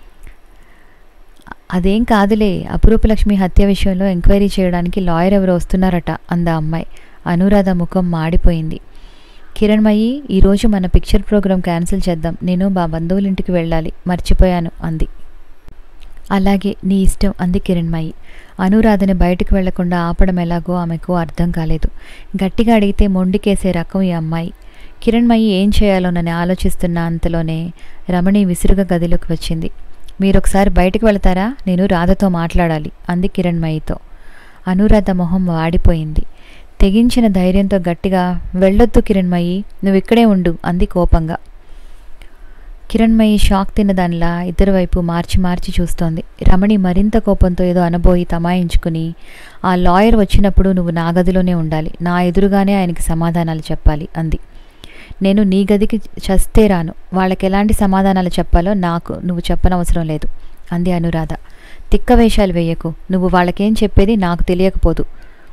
అదేం కాదులే అపురూపలక్ష్మి హత్య విషయంలో ఎంక్వైరీ చేయడానికి లాయర్ ఎవరు వస్తున్నారట అంద అమ్మాయి అనురాధ ముఖం మాడిపోయింది కిరణ్మయి ఈరోజు మన పిక్చర్ ప్రోగ్రాం క్యాన్సిల్ చేద్దాం నేను మా బంధువుల ఇంటికి వెళ్ళాలి మర్చిపోయాను అంది అలాగే నీ ఇష్టం అంది కిరణ్మయి అనురాధని బయటకు వెళ్లకుండా ఆపడం ఎలాగో ఆమెకు అర్థం కాలేదు గట్టిగా అడిగితే మొండికేసే రకం ఈ అమ్మాయి కిరణ్మయి ఏం చేయాలోనని ఆలోచిస్తున్న అంతలోనే రమణి విసురుగా గదిలోకి వచ్చింది మీరొకసారి బయటకు వెళతారా నేను రాధతో మాట్లాడాలి అంది కిరణ్మయితో అనురాధ మొహం వాడిపోయింది తెగించిన ధైర్యంతో గట్టిగా వెళ్ళొద్దు కిరణ్మయి నువ్వు ఇక్కడే ఉండు అంది కోపంగా కిరణ్మయి షాక్ తిన్నదానిలా ఇద్దరు వైపు మార్చి మార్చి చూస్తోంది రమణి మరింత కోపంతో ఏదో అనబోయి తమాయించుకుని ఆ లాయర్ వచ్చినప్పుడు నువ్వు నా గదిలోనే ఉండాలి నా ఎదురుగానే ఆయనకి సమాధానాలు చెప్పాలి అంది నేను నీ గదికి చస్తే రాను వాళ్ళకి ఎలాంటి సమాధానాలు చెప్పాలో నాకు నువ్వు చెప్పనవసరం లేదు అంది అనురాధ తిక్క వేషాలు వేయకు నువ్వు వాళ్ళకేం చెప్పేది నాకు తెలియకపోదు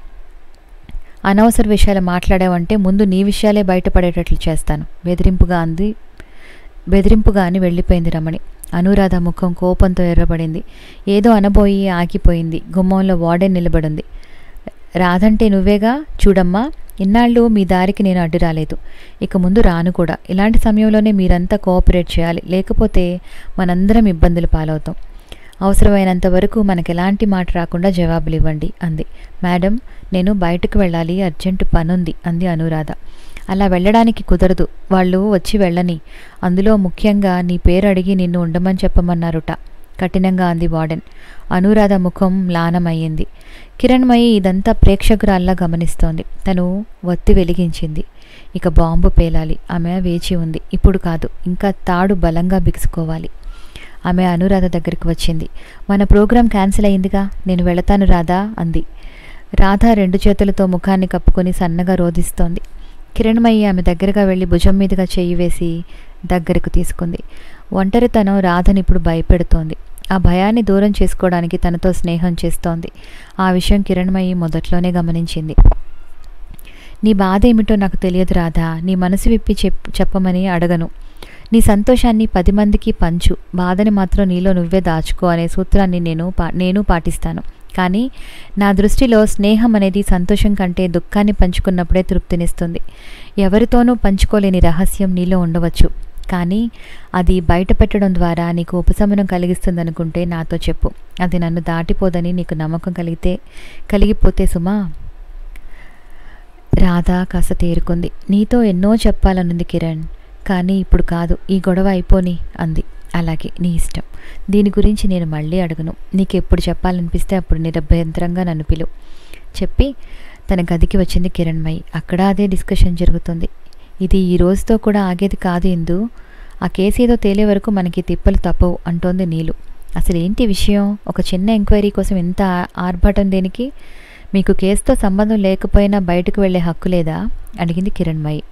అనవసర విషయాలు మాట్లాడావంటే ముందు నీ విషయాలే బయటపడేటట్లు చేస్తాను బెదిరింపుగా అంది బెదిరింపుగా అని వెళ్ళిపోయింది రమణి అనురాధ ముఖం కోపంతో ఎర్రబడింది ఏదో అనబోయి ఆగిపోయింది గుమ్మంలో వార్డెన్ నిలబడింది రాధంటే నువ్వేగా చూడమ్మా ఇన్నాళ్ళు మీ దారికి నేను అడ్డు రాలేదు ఇక ముందు రాను కూడా ఇలాంటి సమయంలోనే మీరంతా కోఆపరేట్ చేయాలి లేకపోతే మనందరం ఇబ్బందులు పాలవుతాం అవసరమైనంత వరకు మనకు ఎలాంటి మాట రాకుండా జవాబులు ఇవ్వండి అంది మేడం నేను బయటకు వెళ్ళాలి అర్జెంటు పనుంది అంది అనురాధ అలా వెళ్ళడానికి కుదరదు వాళ్ళు వచ్చి వెళ్ళని అందులో ముఖ్యంగా నీ పేరు అడిగి నిన్ను ఉండమని చెప్పమన్నారుట కఠినంగా అంది వార్డెన్ అనురాధ ముఖం మ్లానమయ్యింది కిరణ్మయి ఇదంతా ప్రేక్షకురాల్లా గమనిస్తోంది తను వత్తి వెలిగించింది ఇక బాంబు పేలాలి ఆమె వేచి ఉంది ఇప్పుడు కాదు ఇంకా తాడు బలంగా బిగుసుకోవాలి ఆమె అనురాధ దగ్గరికి వచ్చింది మన ప్రోగ్రాం క్యాన్సిల్ అయిందిగా నేను వెళతాను రాధా అంది రాధ రెండు చేతులతో ముఖాన్ని కప్పుకొని సన్నగా రోధిస్తోంది కిరణ్మయి ఆమె దగ్గరగా వెళ్ళి భుజం మీదుగా చెయ్యి వేసి దగ్గరకు తీసుకుంది ఒంటరితనం రాధని ఇప్పుడు భయపెడుతోంది ఆ భయాన్ని దూరం చేసుకోవడానికి తనతో స్నేహం చేస్తోంది ఆ విషయం కిరణ్మయి మొదట్లోనే గమనించింది నీ బాధ ఏమిటో నాకు తెలియదు రాధా నీ మనసు విప్పి చెప్ చెప్పమని అడగను నీ సంతోషాన్ని పది మందికి పంచు బాధని మాత్రం నీలో నువ్వే దాచుకో అనే సూత్రాన్ని నేను పా నేను పాటిస్తాను కానీ నా దృష్టిలో స్నేహం అనేది సంతోషం కంటే దుఃఖాన్ని పంచుకున్నప్పుడే తృప్తినిస్తుంది ఎవరితోనూ పంచుకోలేని రహస్యం నీలో ఉండవచ్చు కానీ అది బయట పెట్టడం ద్వారా నీకు ఉపశమనం కలిగిస్తుందనుకుంటే నాతో చెప్పు అది నన్ను దాటిపోదని నీకు నమ్మకం కలిగితే కలిగిపోతే సుమా రాధా కాస్త తేరుకుంది నీతో ఎన్నో చెప్పాలనుంది కిరణ్ కానీ ఇప్పుడు కాదు ఈ గొడవ అయిపోని అంది అలాగే నీ ఇష్టం దీని గురించి నేను మళ్ళీ అడగను నీకు ఎప్పుడు చెప్పాలనిపిస్తే అప్పుడు నిరభ్యంతరంగా నన్ను పిలు చెప్పి తన గదికి వచ్చింది కిరణ్మయి అక్కడ అదే డిస్కషన్ జరుగుతుంది ఇది ఈ రోజుతో కూడా ఆగేది కాదు ఇందు ఆ కేసు ఏదో తేలే వరకు మనకి తిప్పలు తప్పవు అంటోంది నీలు అసలు ఏంటి విషయం ఒక చిన్న ఎంక్వైరీ కోసం ఇంత ఆ- ఆర్భాటం దేనికి మీకు కేసుతో సంబంధం లేకపోయినా బయటకు వెళ్ళే హక్కు లేదా అడిగింది కిరణ్మయి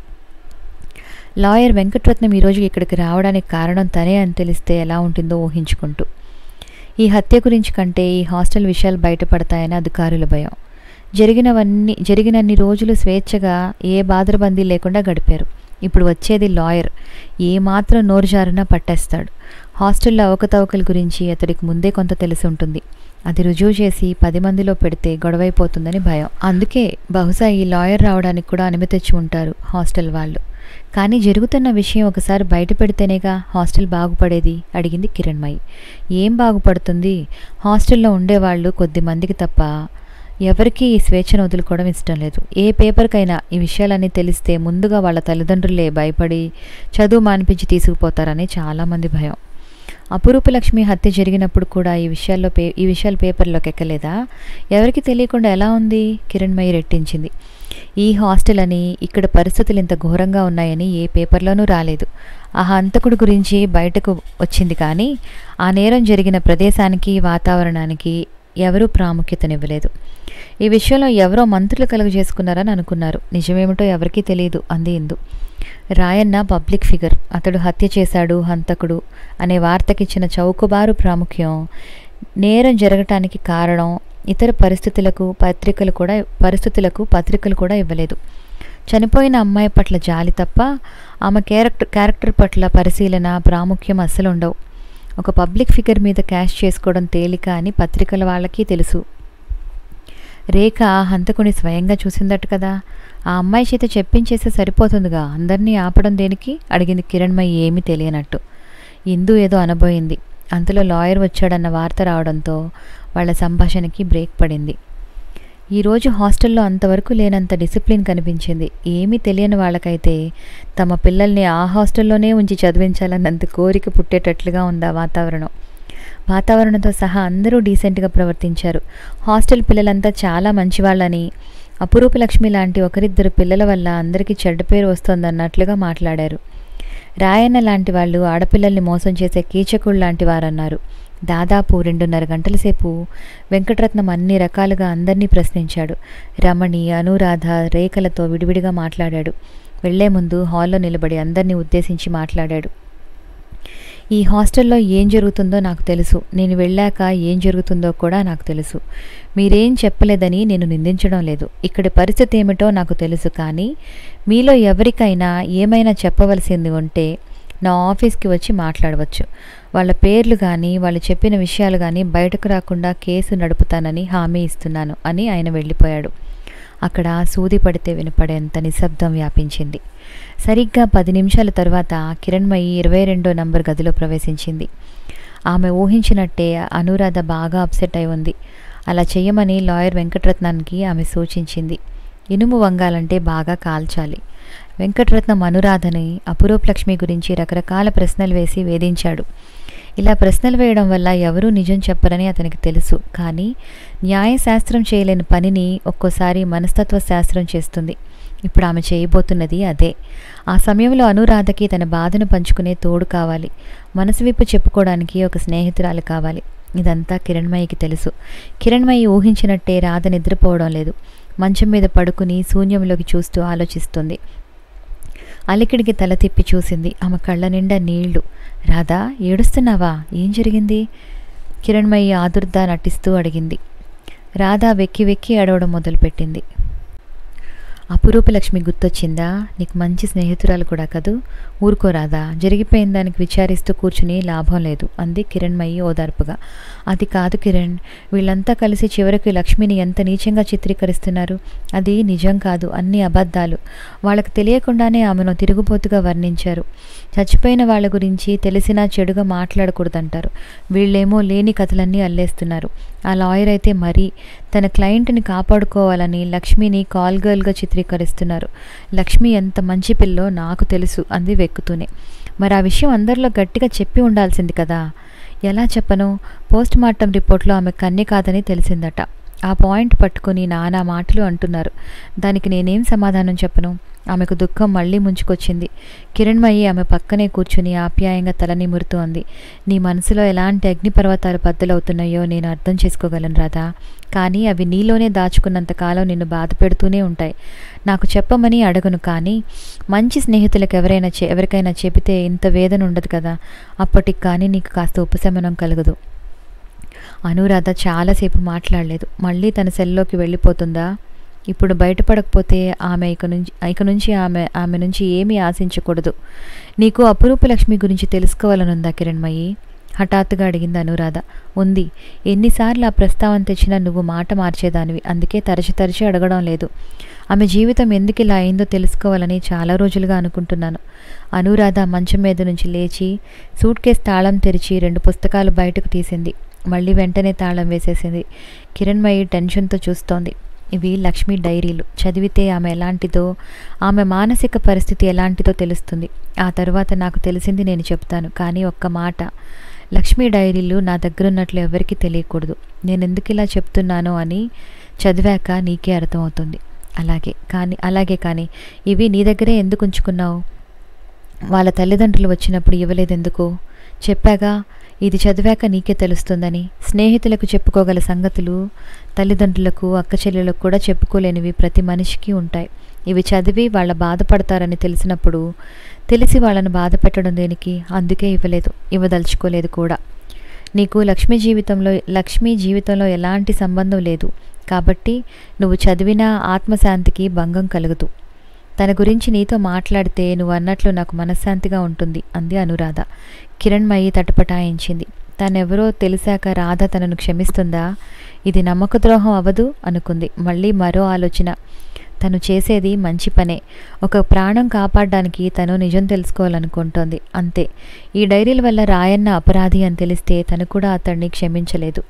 లాయర్ వెంకటరత్నం ఈరోజు ఇక్కడికి రావడానికి కారణం తనే అని తెలిస్తే ఎలా ఉంటుందో ఊహించుకుంటూ ఈ హత్య గురించి కంటే ఈ హాస్టల్ విషయాలు బయటపడతాయని అధికారుల భయం జరిగినవన్నీ జరిగినన్ని రోజులు స్వేచ్ఛగా ఏ బాధరబందీ లేకుండా గడిపారు ఇప్పుడు వచ్చేది లాయర్ ఏమాత్రం నోరు జారునా పట్టేస్తాడు హాస్టల్లో అవకతవకల గురించి అతడికి ముందే కొంత తెలిసి ఉంటుంది అది రుజువు చేసి పది మందిలో పెడితే గొడవైపోతుందని భయం అందుకే బహుశా ఈ లాయర్ రావడానికి కూడా అనుమతి ఇచ్చి ఉంటారు హాస్టల్ వాళ్ళు కానీ జరుగుతున్న విషయం ఒకసారి బయట పెడితేనేగా హాస్టల్ బాగుపడేది అడిగింది కిరణ్మయి ఏం బాగుపడుతుంది హాస్టల్లో ఉండేవాళ్ళు కొద్ది మందికి తప్ప ఎవరికీ ఈ స్వేచ్ఛను వదులుకోవడం ఇష్టం లేదు ఏ పేపర్కైనా ఈ విషయాలన్నీ తెలిస్తే ముందుగా వాళ్ళ తల్లిదండ్రులే భయపడి చదువు మానిపించి తీసుకుపోతారని చాలామంది భయం అపురూప లక్ష్మి హత్య జరిగినప్పుడు కూడా ఈ విషయాల్లో పే ఈ విషయాలు పేపర్లోకి ఎక్కలేదా ఎవరికి తెలియకుండా ఎలా ఉంది కిరణ్మయి రెట్టించింది ఈ హాస్టల్ అని ఇక్కడ పరిస్థితులు ఇంత ఘోరంగా ఉన్నాయని ఏ పేపర్లోనూ రాలేదు ఆ హంతకుడి గురించి బయటకు వచ్చింది కానీ ఆ నేరం జరిగిన ప్రదేశానికి వాతావరణానికి ఎవరూ ప్రాముఖ్యతనివ్వలేదు ఈ విషయంలో ఎవరో మంత్రులు కలుగు చేసుకున్నారని అనుకున్నారు నిజమేమిటో ఎవరికీ తెలియదు అంది ఇందు రాయన్న పబ్లిక్ ఫిగర్ అతడు హత్య చేశాడు హంతకుడు అనే వార్తకిచ్చిన చౌకబారు ప్రాముఖ్యం నేరం జరగటానికి కారణం ఇతర పరిస్థితులకు పత్రికలు కూడా పరిస్థితులకు పత్రికలు కూడా ఇవ్వలేదు చనిపోయిన అమ్మాయి పట్ల జాలి తప్ప ఆమె క్యారెక్టర్ క్యారెక్టర్ పట్ల పరిశీలన ప్రాముఖ్యం అస్సలు ఉండవు ఒక పబ్లిక్ ఫిగర్ మీద క్యాష్ చేసుకోవడం తేలిక అని పత్రికల వాళ్ళకి తెలుసు రేఖ ఆ హంతకుని స్వయంగా చూసిందట కదా ఆ అమ్మాయి చేత చెప్పించేస్తే సరిపోతుందిగా అందరినీ ఆపడం దేనికి అడిగింది కిరణ్మయి ఏమీ తెలియనట్టు ఇందు ఏదో అనబోయింది అంతలో లాయర్ వచ్చాడన్న వార్త రావడంతో వాళ్ళ సంభాషణకి బ్రేక్ పడింది ఈరోజు హాస్టల్లో అంతవరకు లేనంత డిసిప్లిన్ కనిపించింది ఏమీ తెలియని వాళ్ళకైతే తమ పిల్లల్ని ఆ హాస్టల్లోనే ఉంచి చదివించాలన్నంత కోరిక పుట్టేటట్లుగా ఉంది ఆ వాతావరణం వాతావరణంతో సహా అందరూ డీసెంట్గా ప్రవర్తించారు హాస్టల్ పిల్లలంతా చాలా మంచివాళ్ళని అపురూప లక్ష్మి లాంటి ఒకరిద్దరు పిల్లల వల్ల అందరికీ చెడ్డ పేరు వస్తోందన్నట్లుగా మాట్లాడారు రాయన్న లాంటి వాళ్ళు ఆడపిల్లల్ని మోసం చేసే కీచకుడు లాంటి వారన్నారు దాదాపు రెండున్నర గంటల సేపు వెంకటరత్నం అన్ని రకాలుగా అందరినీ ప్రశ్నించాడు రమణి అనురాధ రేఖలతో విడివిడిగా మాట్లాడాడు వెళ్లే ముందు హాల్లో నిలబడి అందరినీ ఉద్దేశించి మాట్లాడాడు ఈ హాస్టల్లో ఏం జరుగుతుందో నాకు తెలుసు నేను వెళ్ళాక ఏం జరుగుతుందో కూడా నాకు తెలుసు మీరేం చెప్పలేదని నేను నిందించడం లేదు ఇక్కడి పరిస్థితి ఏమిటో నాకు తెలుసు కానీ మీలో ఎవరికైనా ఏమైనా చెప్పవలసింది ఉంటే నా ఆఫీస్కి వచ్చి మాట్లాడవచ్చు వాళ్ళ పేర్లు కానీ వాళ్ళు చెప్పిన విషయాలు కానీ బయటకు రాకుండా కేసు నడుపుతానని హామీ ఇస్తున్నాను అని ఆయన వెళ్ళిపోయాడు అక్కడ సూది పడితే వినపడేంత నిశ్శబ్దం వ్యాపించింది సరిగ్గా పది నిమిషాల తర్వాత కిరణ్మయి ఇరవై రెండో నంబర్ గదిలో ప్రవేశించింది ఆమె ఊహించినట్టే అనురాధ బాగా అప్సెట్ అయి ఉంది అలా చెయ్యమని లాయర్ వెంకటరత్నానికి ఆమె సూచించింది ఇనుము వంగాలంటే బాగా కాల్చాలి వెంకటరత్నం అనురాధని అపురూప్ లక్ష్మి గురించి రకరకాల ప్రశ్నలు వేసి వేధించాడు ఇలా ప్రశ్నలు వేయడం వల్ల ఎవరూ నిజం చెప్పరని అతనికి తెలుసు కానీ న్యాయశాస్త్రం చేయలేని పనిని ఒక్కోసారి మనస్తత్వ శాస్త్రం చేస్తుంది ఇప్పుడు ఆమె చేయబోతున్నది అదే ఆ సమయంలో అనురాధకి తన బాధను పంచుకునే తోడు కావాలి మనసు విప్పు చెప్పుకోవడానికి ఒక స్నేహితురాలు కావాలి ఇదంతా కిరణ్మయికి తెలుసు కిరణ్మయి ఊహించినట్టే రాధ నిద్రపోవడం లేదు మంచం మీద పడుకుని శూన్యంలోకి చూస్తూ ఆలోచిస్తుంది అలికిడికి తల తిప్పి చూసింది ఆమె కళ్ళ నిండా నీళ్లు రాధా ఏడుస్తున్నావా ఏం జరిగింది కిరణ్మయి ఆదుర్దా నటిస్తూ అడిగింది రాధా వెక్కి వెక్కి అడవడం మొదలుపెట్టింది అపురూప లక్ష్మి గుర్తొచ్చిందా నీకు మంచి స్నేహితురాలు కూడా కదూ ఊరుకోరాదా జరిగిపోయిన దానికి విచారిస్తూ కూర్చుని లాభం లేదు అంది కిరణ్మయి ఓదార్పుగా అది కాదు కిరణ్ వీళ్ళంతా కలిసి చివరికి లక్ష్మిని ఎంత నీచంగా చిత్రీకరిస్తున్నారు అది నిజం కాదు అన్ని అబద్ధాలు వాళ్ళకి తెలియకుండానే ఆమెను తిరుగుబోతుగా వర్ణించారు చచ్చిపోయిన వాళ్ళ గురించి తెలిసినా చెడుగా మాట్లాడకూడదంటారు వీళ్ళేమో లేని కథలన్నీ అల్లేస్తున్నారు ఆ లాయర్ అయితే మరీ తన క్లయింట్ని కాపాడుకోవాలని లక్ష్మిని కాల్ గర్ల్గా చిత్రీకరిస్తున్నారు లక్ష్మి ఎంత మంచి పిల్లో నాకు తెలుసు అంది వెక్కుతూనే మరి ఆ విషయం అందరిలో గట్టిగా చెప్పి ఉండాల్సింది కదా ఎలా చెప్పను పోస్ట్ మార్టం రిపోర్ట్లో ఆమె కన్య కాదని తెలిసిందట ఆ పాయింట్ పట్టుకొని నానా మాటలు అంటున్నారు దానికి నేనేం సమాధానం చెప్పను ఆమెకు దుఃఖం మళ్ళీ ముంచుకొచ్చింది కిరణ్మయి ఆమె పక్కనే కూర్చుని ఆప్యాయంగా తల నిమురుతూ అంది నీ మనసులో ఎలాంటి అగ్నిపర్వతాలు బద్దలవుతున్నాయో నేను అర్థం చేసుకోగలను రాదా కానీ అవి నీలోనే దాచుకున్నంతకాలం నిన్ను బాధ పెడుతూనే ఉంటాయి నాకు చెప్పమని అడగను కానీ మంచి స్నేహితులకు ఎవరైనా చె ఎవరికైనా చెబితే ఇంత వేదన ఉండదు కదా అప్పటికి కానీ నీకు కాస్త ఉపశమనం కలగదు అనురాధ చాలాసేపు మాట్లాడలేదు మళ్ళీ తన సెల్లోకి వెళ్ళిపోతుందా ఇప్పుడు బయటపడకపోతే ఆమె ఇక నుంచి ఇక నుంచి ఆమె ఆమె నుంచి ఏమీ ఆశించకూడదు నీకు అపురూప లక్ష్మి గురించి తెలుసుకోవాలనుందా కిరణ్మయి హఠాత్తుగా అడిగింది అనురాధ ఉంది ఎన్నిసార్లు ఆ ప్రస్తావన తెచ్చినా నువ్వు మాట మార్చేదానివి అందుకే తరచి తరచి అడగడం లేదు ఆమె జీవితం ఎందుకు ఇలా అయిందో తెలుసుకోవాలని చాలా రోజులుగా అనుకుంటున్నాను అనురాధ మంచం మీద నుంచి లేచి సూట్ కేస్ తాళం తెరిచి రెండు పుస్తకాలు బయటకు తీసింది మళ్ళీ వెంటనే తాళం వేసేసింది కిరణ్మయి టెన్షన్తో చూస్తోంది ఇవి లక్ష్మి డైరీలు చదివితే ఆమె ఎలాంటిదో ఆమె మానసిక పరిస్థితి ఎలాంటిదో తెలుస్తుంది ఆ తర్వాత నాకు తెలిసింది నేను చెప్తాను కానీ ఒక్క మాట లక్ష్మి డైరీలు నా దగ్గరున్నట్లు ఎవరికీ తెలియకూడదు నేను ఎందుకు ఇలా చెప్తున్నానో అని చదివాక నీకే అర్థమవుతుంది అలాగే కానీ అలాగే కానీ ఇవి నీ దగ్గరే ఎందుకు ఉంచుకున్నావు వాళ్ళ తల్లిదండ్రులు వచ్చినప్పుడు ఇవ్వలేదు ఎందుకు చెప్పాగా ఇది చదివాక నీకే తెలుస్తుందని స్నేహితులకు చెప్పుకోగల సంగతులు తల్లిదండ్రులకు అక్క చెల్లెలకు కూడా చెప్పుకోలేనివి ప్రతి మనిషికి ఉంటాయి ఇవి చదివి వాళ్ళ బాధపడతారని తెలిసినప్పుడు తెలిసి వాళ్ళను బాధ పెట్టడం దేనికి అందుకే ఇవ్వలేదు ఇవ్వదలుచుకోలేదు కూడా నీకు లక్ష్మి జీవితంలో లక్ష్మి జీవితంలో ఎలాంటి సంబంధం లేదు కాబట్టి నువ్వు చదివిన ఆత్మశాంతికి భంగం కలుగుతూ తన గురించి నీతో మాట్లాడితే నువ్వు అన్నట్లు నాకు మనశ్శాంతిగా ఉంటుంది అంది అనురాధ కిరణ్మయి తటపటాయించింది తనెవరో తెలిసాక రాధ తనను క్షమిస్తుందా ఇది నమ్మకద్రోహం అవదు అనుకుంది మళ్ళీ మరో ఆలోచన తను చేసేది మంచి పనే ఒక ప్రాణం కాపాడడానికి తను నిజం తెలుసుకోవాలనుకుంటోంది అంతే ఈ డైరీల వల్ల రాయన్న అపరాధి అని తెలిస్తే తను కూడా అతన్ని క్షమించలేదు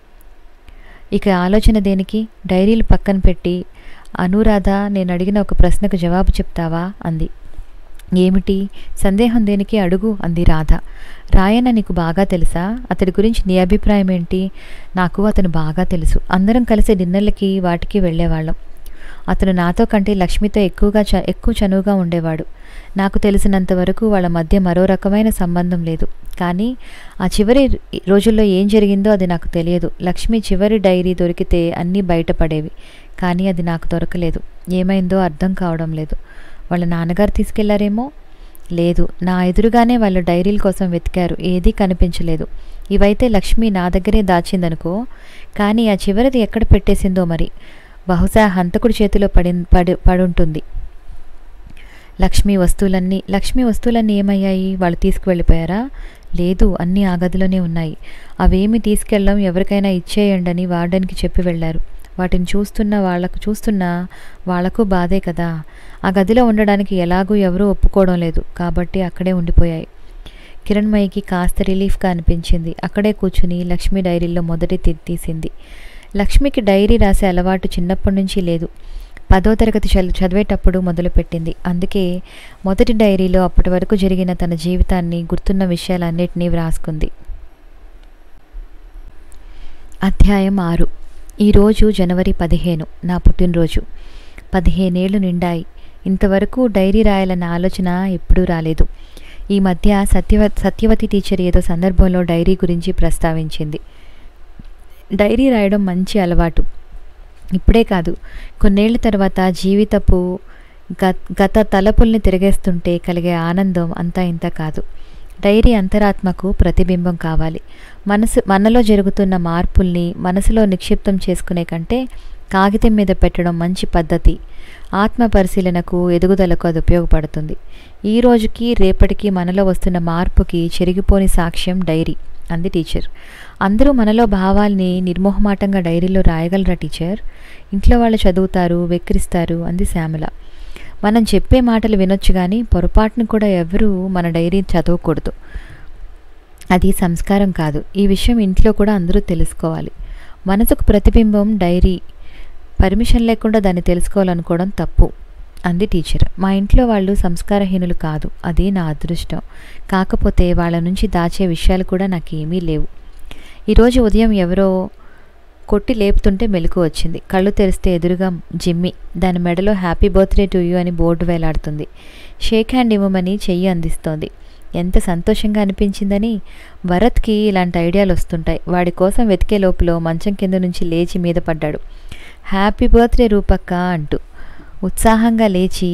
ఇక ఆలోచన దేనికి డైరీలు పక్కన పెట్టి అనురాధ నేను అడిగిన ఒక ప్రశ్నకు జవాబు చెప్తావా అంది ఏమిటి సందేహం దేనికి అడుగు అంది రాధ రాయన్న నీకు బాగా తెలుసా అతడి గురించి నీ అభిప్రాయం ఏంటి నాకు అతను బాగా తెలుసు అందరం కలిసి డిన్నర్లకి వాటికి వెళ్ళేవాళ్ళం అతను నాతో కంటే లక్ష్మితో ఎక్కువగా చ ఎక్కువ చనువుగా ఉండేవాడు నాకు తెలిసినంత వరకు వాళ్ళ మధ్య మరో రకమైన సంబంధం లేదు కానీ ఆ చివరి రోజుల్లో ఏం జరిగిందో అది నాకు తెలియదు లక్ష్మి చివరి డైరీ దొరికితే అన్నీ బయటపడేవి కానీ అది నాకు దొరకలేదు ఏమైందో అర్థం కావడం లేదు వాళ్ళ నాన్నగారు తీసుకెళ్లారేమో లేదు నా ఎదురుగానే వాళ్ళు డైరీల కోసం వెతికారు ఏదీ కనిపించలేదు ఇవైతే లక్ష్మి నా దగ్గరే దాచిందనుకో కానీ ఆ చివరిది ఎక్కడ పెట్టేసిందో మరి బహుశా హంతకుడి చేతిలో పడి పడి పడుంటుంది లక్ష్మి వస్తువులన్నీ లక్ష్మి వస్తువులన్నీ ఏమయ్యాయి వాళ్ళు తీసుకువెళ్ళిపోయారా లేదు అన్నీ ఆ గదిలోనే ఉన్నాయి అవేమి తీసుకెళ్ళడం ఎవరికైనా ఇచ్చేయండి అని వార్డెన్కి చెప్పి వెళ్ళారు వాటిని చూస్తున్న వాళ్ళకు చూస్తున్నా వాళ్లకు బాధే కదా ఆ గదిలో ఉండడానికి ఎలాగూ ఎవరూ ఒప్పుకోవడం లేదు కాబట్టి అక్కడే ఉండిపోయాయి కిరణ్మయికి కాస్త రిలీఫ్గా అనిపించింది అక్కడే కూర్చుని లక్ష్మి డైరీలో మొదటి తీసింది లక్ష్మికి డైరీ రాసే అలవాటు చిన్నప్పటి నుంచి లేదు పదో తరగతి చదివేటప్పుడు మొదలుపెట్టింది అందుకే మొదటి డైరీలో అప్పటి వరకు జరిగిన తన జీవితాన్ని గుర్తున్న విషయాలన్నిటినీ వ్రాసుకుంది అధ్యాయం ఆరు ఈరోజు జనవరి పదిహేను నా పుట్టినరోజు పదిహేనేళ్ళు నిండాయి ఇంతవరకు డైరీ రాయాలన్న ఆలోచన ఎప్పుడూ రాలేదు ఈ మధ్య సత్యవ సత్యవతి టీచర్ ఏదో సందర్భంలో డైరీ గురించి ప్రస్తావించింది డైరీ రాయడం మంచి అలవాటు ఇప్పుడే కాదు కొన్నేళ్ల తర్వాత జీవితపు గ- గత తలపుల్ని తిరిగేస్తుంటే కలిగే ఆనందం అంతా ఇంత కాదు డైరీ అంతరాత్మకు ప్రతిబింబం కావాలి మనసు మనలో జరుగుతున్న మార్పుల్ని మనసులో నిక్షిప్తం చేసుకునే కంటే కాగితం మీద పెట్టడం మంచి పద్ధతి ఆత్మ పరిశీలనకు ఎదుగుదలకు అది ఉపయోగపడుతుంది ఈ రోజుకి రేపటికి మనలో వస్తున్న మార్పుకి చెరిగిపోని సాక్ష్యం డైరీ అంది టీచర్ అందరూ మనలో భావాల్ని నిర్మోహమాటంగా డైరీలో రాయగలరా టీచర్ ఇంట్లో వాళ్ళు చదువుతారు వెక్కిరిస్తారు అంది శ్యామల మనం చెప్పే మాటలు వినొచ్చు కానీ పొరపాటును కూడా ఎవరూ మన డైరీ చదవకూడదు అది సంస్కారం కాదు ఈ విషయం ఇంట్లో కూడా అందరూ తెలుసుకోవాలి మనసుకు ప్రతిబింబం డైరీ పర్మిషన్ లేకుండా దాన్ని తెలుసుకోవాలనుకోవడం తప్పు అంది టీచర్ మా ఇంట్లో వాళ్ళు సంస్కారహీనులు కాదు అది నా అదృష్టం కాకపోతే వాళ్ళ నుంచి దాచే విషయాలు కూడా నాకేమీ లేవు ఈరోజు ఉదయం ఎవరో కొట్టి లేపుతుంటే మెలకు వచ్చింది కళ్ళు తెరిస్తే ఎదురుగా జిమ్మి దాని మెడలో హ్యాపీ బర్త్డే టు యూ అని బోర్డు వేలాడుతుంది షేక్ హ్యాండ్ ఇవ్వమని చెయ్యి అందిస్తోంది ఎంత సంతోషంగా అనిపించిందని భరత్కి ఇలాంటి ఐడియాలు వస్తుంటాయి వాడి కోసం వెతికే లోపల మంచం కింద నుంచి లేచి మీద పడ్డాడు హ్యాపీ బర్త్డే రూపక్క అంటూ ఉత్సాహంగా లేచి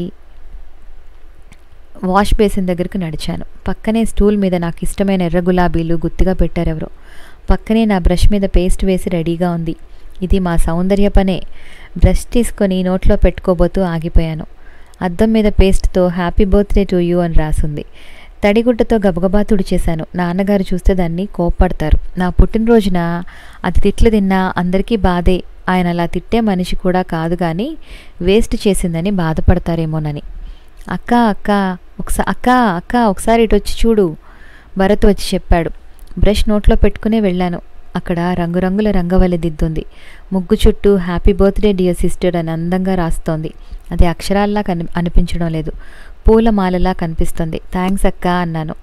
వాష్ బేసిన్ దగ్గరకు నడిచాను పక్కనే స్టూల్ మీద నాకు ఇష్టమైన ఎర్ర గులాబీలు గుత్తిగా పెట్టారెవరో పక్కనే నా బ్రష్ మీద పేస్ట్ వేసి రెడీగా ఉంది ఇది మా సౌందర్య పనే బ్రష్ తీసుకొని నోట్లో పెట్టుకోబోతూ ఆగిపోయాను అద్దం మీద పేస్ట్తో హ్యాపీ బర్త్డే టు యూ అని రాసుంది తడిగుడ్డతో గబగబా తుడిచేశాను నాన్నగారు చూస్తే దాన్ని కోప్పడతారు నా పుట్టినరోజున అది తిట్లు తిన్నా అందరికీ బాధే ఆయన అలా తిట్టే మనిషి కూడా కాదు కానీ వేస్ట్ చేసిందని బాధపడతారేమోనని అక్క అక్క ఒకసా అక్క అక్క ఒకసారి ఇటు వచ్చి చూడు భరత్ వచ్చి చెప్పాడు బ్రష్ నోట్లో పెట్టుకునే వెళ్ళాను అక్కడ రంగురంగుల రంగవల్లి దిద్దుంది ముగ్గు చుట్టూ హ్యాపీ బర్త్డే డియర్ సిస్టర్ అని అందంగా రాస్తోంది అది అక్షరాల్లా కని అనిపించడం లేదు పూలమాలలా కనిపిస్తుంది థ్యాంక్స్ అక్క అన్నాను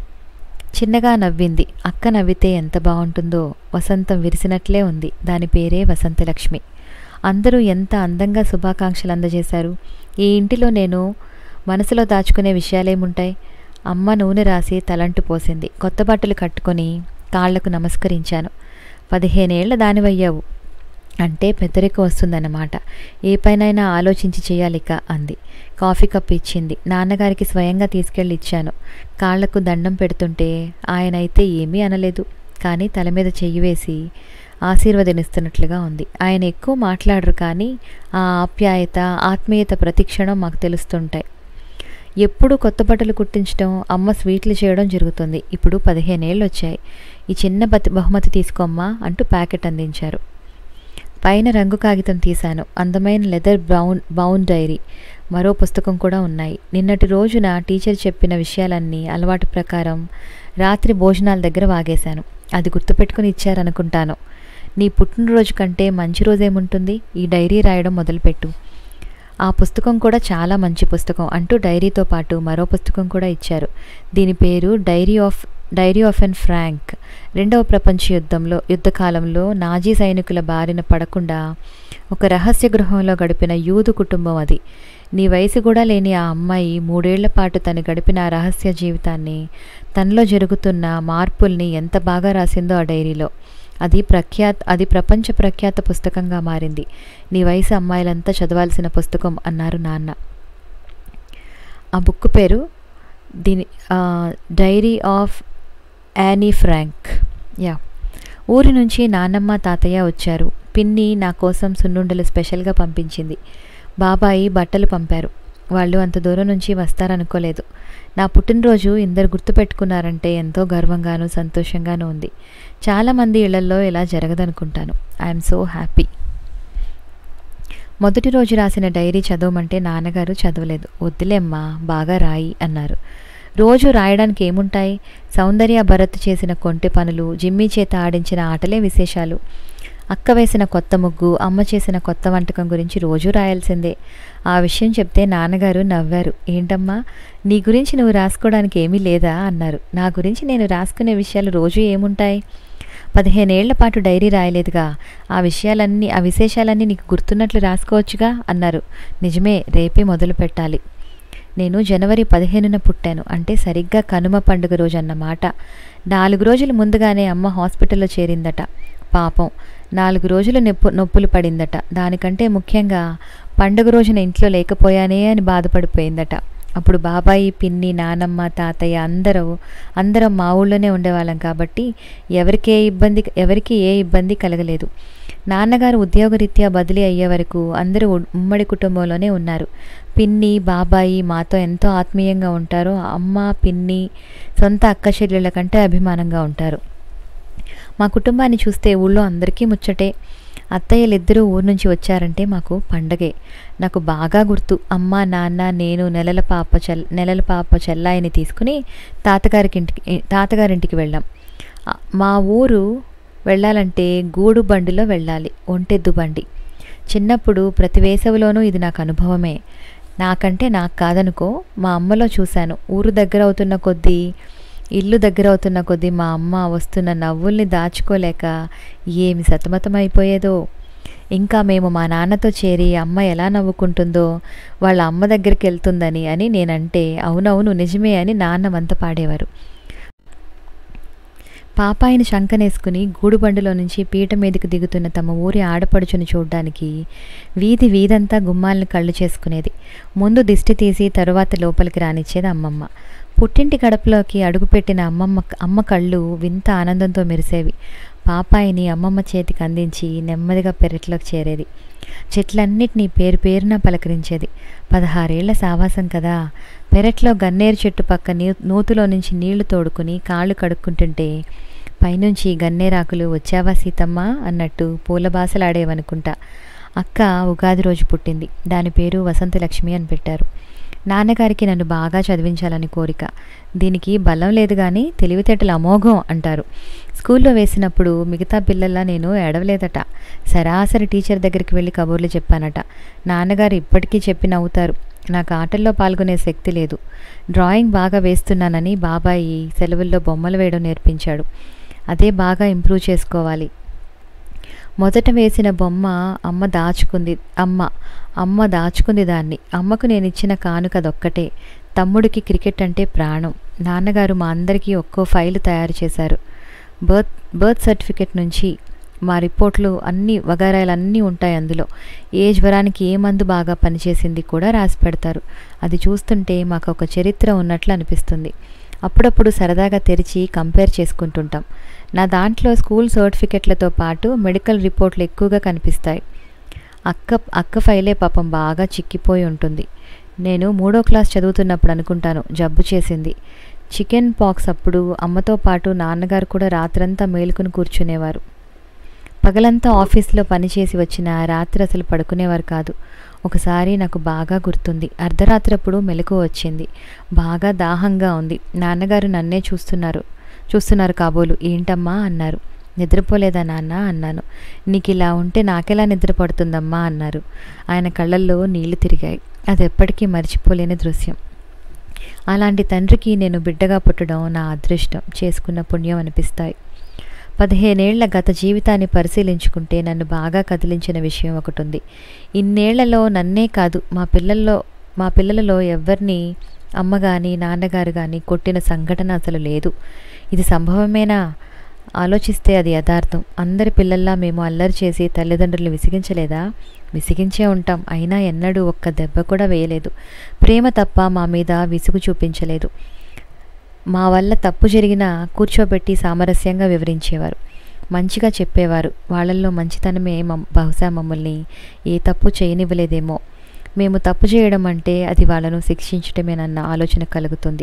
చిన్నగా నవ్వింది అక్క నవ్వితే ఎంత బాగుంటుందో వసంతం విరిసినట్లే ఉంది దాని పేరే వసంతలక్ష్మి అందరూ ఎంత అందంగా శుభాకాంక్షలు అందజేశారు ఈ ఇంటిలో నేను మనసులో దాచుకునే విషయాలేముంటాయి అమ్మ నూనె రాసి తలంటు పోసింది కొత్త బట్టలు కట్టుకొని కాళ్లకు నమస్కరించాను పదిహేనేళ్ల దానివయ్యావు అంటే పెద్దరిక వస్తుందన్నమాట ఏ పైనైనా ఆలోచించి చేయాలిక అంది కాఫీ కప్ ఇచ్చింది నాన్నగారికి స్వయంగా తీసుకెళ్ళి ఇచ్చాను కాళ్లకు దండం పెడుతుంటే ఆయన అయితే ఏమీ అనలేదు కానీ తల మీద చెయ్యి వేసి ఆశీర్వదనిస్తున్నట్లుగా ఉంది ఆయన ఎక్కువ మాట్లాడరు కానీ ఆ ఆప్యాయత ఆత్మీయత ప్రతిక్షణం మాకు తెలుస్తుంటాయి ఎప్పుడు కొత్త బట్టలు కుట్టించడం అమ్మ స్వీట్లు చేయడం జరుగుతుంది ఇప్పుడు పదిహేనేళ్ళు వచ్చాయి ఈ చిన్న బతి బహుమతి తీసుకోమ్మా అంటూ ప్యాకెట్ అందించారు పైన రంగు కాగితం తీశాను అందమైన లెదర్ బ్రౌన్ బౌన్ డైరీ మరో పుస్తకం కూడా ఉన్నాయి నిన్నటి రోజున టీచర్ చెప్పిన విషయాలన్నీ అలవాటు ప్రకారం రాత్రి భోజనాల దగ్గర వాగేశాను అది గుర్తుపెట్టుకుని ఇచ్చారనుకుంటాను నీ పుట్టినరోజు కంటే మంచి రోజేముంటుంది ఈ డైరీ రాయడం మొదలుపెట్టు ఆ పుస్తకం కూడా చాలా మంచి పుస్తకం అంటూ డైరీతో పాటు మరో పుస్తకం కూడా ఇచ్చారు దీని పేరు diary of diary of Anne Frank రెండవ ప్రపంచ యుద్ధంలో యుద్ధకాలంలో నాజీ సైనికుల బారిన పడకుండా ఒక రహస్య గృహంలో గడిపిన యూదు కుటుంబం అది నీ వయసు కూడా లేని ఆ అమ్మాయి మూడేళ్ల పాటు తను గడిపిన ఆ రహస్య జీవితాన్ని తనలో జరుగుతున్న మార్పుల్ని ఎంత బాగా రాసిందో ఆ డైరీలో అది ప్రఖ్యాత అది ప్రపంచ ప్రఖ్యాత పుస్తకంగా మారింది నీ వయసు అమ్మాయిలంతా చదవాల్సిన పుస్తకం అన్నారు నాన్న ఆ బుక్ పేరు దీని డైరీ ఆఫ్ యానీ ఫ్రాంక్ యా ఊరి నుంచి నాన్నమ్మ తాతయ్య వచ్చారు పిన్ని నా కోసం సున్నుండలు స్పెషల్గా పంపించింది బాబాయి బట్టలు పంపారు వాళ్ళు అంత దూరం నుంచి వస్తారనుకోలేదు నా పుట్టినరోజు ఇందరు గుర్తుపెట్టుకున్నారంటే ఎంతో గర్వంగాను సంతోషంగానూ ఉంది చాలామంది ఇళ్లలో ఇలా జరగదనుకుంటాను ఐఎమ్ సో హ్యాపీ మొదటి రోజు రాసిన డైరీ చదవమంటే నాన్నగారు చదవలేదు వద్దులేమ్మా బాగా రాయి అన్నారు రోజు రాయడానికి ఏముంటాయి సౌందర్య భరత్ చేసిన కొంటె పనులు జిమ్మీ చేత ఆడించిన ఆటలే విశేషాలు అక్క వేసిన కొత్త ముగ్గు అమ్మ చేసిన కొత్త వంటకం గురించి రోజూ రాయాల్సిందే ఆ విషయం చెప్తే నాన్నగారు నవ్వారు ఏంటమ్మా నీ గురించి నువ్వు రాసుకోవడానికి ఏమీ లేదా అన్నారు నా గురించి నేను రాసుకునే విషయాలు రోజు ఏముంటాయి పదిహేనేళ్ల పాటు డైరీ రాయలేదుగా ఆ విషయాలన్నీ ఆ విశేషాలన్నీ నీకు గుర్తున్నట్లు రాసుకోవచ్చుగా అన్నారు నిజమే రేపే మొదలు పెట్టాలి నేను జనవరి పదిహేనున పుట్టాను అంటే సరిగ్గా కనుమ పండుగ రోజు అన్నమాట నాలుగు రోజులు ముందుగానే అమ్మ హాస్పిటల్లో చేరిందట పాపం నాలుగు రోజులు నొప్పు నొప్పులు పడిందట దానికంటే ముఖ్యంగా పండుగ రోజున ఇంట్లో లేకపోయానే అని బాధపడిపోయిందట అప్పుడు బాబాయి పిన్ని నానమ్మ తాతయ్య అందరూ అందరం మా ఊళ్ళోనే ఉండేవాళ్ళం కాబట్టి ఎవరికి ఏ ఇబ్బంది ఎవరికి ఏ ఇబ్బంది కలగలేదు నాన్నగారు ఉద్యోగరీత్యా బదిలీ అయ్యే వరకు అందరూ ఉ- ఉమ్మడి కుటుంబంలోనే ఉన్నారు పిన్ని బాబాయి మాతో ఎంతో ఆత్మీయంగా ఉంటారో అమ్మ పిన్ని సొంత అక్క చెల్లెళ్ళ కంటే అభిమానంగా ఉంటారు మా కుటుంబాన్ని చూస్తే ఊళ్ళో అందరికీ ముచ్చటే అత్తయ్యలిద్దరూ ఊరు నుంచి వచ్చారంటే మాకు పండగే నాకు బాగా గుర్తు అమ్మ నాన్న నేను నెలల పాప చెల్ నెలల పాప చెల్లాయిని తీసుకుని తాతగారికి ఇంటికి తాతగారింటికి వెళ్ళాం ఆ, మా ఊరు వెళ్ళాలంటే గూడు బండిలో వెళ్ళాలి ఒంటెద్దు బండి చిన్నప్పుడు ప్రతి వేసవిలోనూ ఇది నాకు అనుభవమే నాకంటే నాకు కాదనుకో మా అమ్మలో చూశాను ఊరు దగ్గర అవుతున్న కొద్దీ ఇల్లు దగ్గర అవుతున్న కొద్దీ మా అమ్మ వస్తున్న నవ్వుల్ని దాచుకోలేక ఏమి సతమతమైపోయేదో ఇంకా మేము మా నాన్నతో చేరి అమ్మ ఎలా నవ్వుకుంటుందో వాళ్ళ అమ్మ దగ్గరికి వెళ్తుందని అని నేనంటే అవునవును నిజమే అని నాన్న వంత పాడేవారు పాపాయిని శంకనేసుకుని గూడుబండిలో నుంచి పీట మీదకి దిగుతున్న తమ ఊరి ఆడపడుచును చూడ్డానికి వీధి వీధంతా గుమ్మాలను కళ్ళు చేసుకునేది ముందు దిష్టి తీసి తరువాత లోపలికి రానిచ్చేది అమ్మమ్మ పుట్టింటి గడపలోకి అడుగుపెట్టిన అమ్మమ్మ అమ్మ కళ్ళు వింత ఆనందంతో మెరిసేవి పాపాయిని అమ్మమ్మ చేతికి అందించి నెమ్మదిగా పెరట్లోకి చేరేది చెట్లన్నిటినీ పేరు పేరున పలకరించేది పదహారేళ్ల సావాసం కదా పెరట్లో గన్నేరు చెట్టు పక్క నీ నూతులో నుంచి నీళ్లు తోడుకుని కాళ్ళు కడుక్కుంటుంటే పైనుంచి గన్నేరాకులు వచ్చావా సీతమ్మ అన్నట్టు పూలబాసలాడేవనుకుంటా అక్క ఉగాది రోజు పుట్టింది దాని పేరు వసంతలక్ష్మి అని పెట్టారు నాన్నగారికి నన్ను బాగా చదివించాలని కోరిక దీనికి బలం లేదు కానీ తెలివితేటలు అమోఘం అంటారు స్కూల్లో వేసినప్పుడు మిగతా పిల్లల్లా నేను ఏడవలేదట సరాసరి టీచర్ దగ్గరికి వెళ్ళి కబుర్లు చెప్పానట నాన్నగారు ఇప్పటికీ చెప్పి నవ్వుతారు నాకు ఆటల్లో పాల్గొనే శక్తి లేదు డ్రాయింగ్ బాగా వేస్తున్నానని బాబాయి సెలవుల్లో బొమ్మలు వేయడం నేర్పించాడు అదే బాగా ఇంప్రూవ్ చేసుకోవాలి మొదట వేసిన బొమ్మ అమ్మ దాచుకుంది అమ్మ అమ్మ దాచుకుంది దాన్ని అమ్మకు నేను ఇచ్చిన కానుకదొక్కటే తమ్ముడికి క్రికెట్ అంటే ప్రాణం నాన్నగారు మా అందరికీ ఒక్కో ఫైలు తయారు చేశారు బర్త్ బర్త్ సర్టిఫికెట్ నుంచి మా రిపోర్ట్లు అన్ని వగారాలు అన్నీ ఉంటాయి అందులో ఏ జ్వరానికి ఏ మందు బాగా పనిచేసింది కూడా రాసి పెడతారు అది చూస్తుంటే మాకు ఒక చరిత్ర ఉన్నట్లు అనిపిస్తుంది అప్పుడప్పుడు సరదాగా తెరిచి కంపేర్ చేసుకుంటుంటాం నా దాంట్లో స్కూల్ సర్టిఫికెట్లతో పాటు మెడికల్ రిపోర్ట్లు ఎక్కువగా కనిపిస్తాయి అక్క అక్క ఫైలే పాపం బాగా చిక్కిపోయి ఉంటుంది నేను మూడో క్లాస్ చదువుతున్నప్పుడు అనుకుంటాను జబ్బు చేసింది చికెన్ పాక్స్ అప్పుడు అమ్మతో పాటు నాన్నగారు కూడా రాత్రంతా మేలుకుని కూర్చునేవారు పగలంతా ఆఫీస్లో పనిచేసి వచ్చిన రాత్రి అసలు పడుకునేవారు కాదు ఒకసారి నాకు బాగా గుర్తుంది అర్ధరాత్రప్పుడు మెలకు వచ్చింది బాగా దాహంగా ఉంది నాన్నగారు నన్నే చూస్తున్నారు చూస్తున్నారు కాబోలు ఏంటమ్మా అన్నారు నిద్రపోలేదా నాన్న అన్నాను నీకు ఇలా ఉంటే నాకెలా నిద్ర పడుతుందమ్మా అన్నారు ఆయన కళ్ళల్లో నీళ్లు తిరిగాయి అది ఎప్పటికీ మర్చిపోలేని దృశ్యం అలాంటి తండ్రికి నేను బిడ్డగా పుట్టడం నా అదృష్టం చేసుకున్న పుణ్యం అనిపిస్తాయి పదిహేనేళ్ల గత జీవితాన్ని పరిశీలించుకుంటే నన్ను బాగా కదిలించిన విషయం ఒకటి ఉంది ఇన్నేళ్లలో నన్నే కాదు మా పిల్లల్లో మా పిల్లలలో ఎవరిని అమ్మ కానీ నాన్నగారు కానీ కొట్టిన సంఘటన అసలు లేదు ఇది సంభవమేనా ఆలోచిస్తే అది యథార్థం అందరి పిల్లల్లా మేము అల్లరి చేసి తల్లిదండ్రులు విసిగించలేదా విసిగించే ఉంటాం అయినా ఎన్నడూ ఒక్క దెబ్బ కూడా వేయలేదు ప్రేమ తప్ప మా మీద విసుగు చూపించలేదు మా వల్ల తప్పు జరిగినా కూర్చోబెట్టి సామరస్యంగా వివరించేవారు మంచిగా చెప్పేవారు వాళ్ళల్లో మంచితనమే మమ్ బహుశా మమ్మల్ని ఏ తప్పు చేయనివ్వలేదేమో మేము తప్పు చేయడం అంటే అది వాళ్ళను శిక్షించటమేనన్న ఆలోచన కలుగుతుంది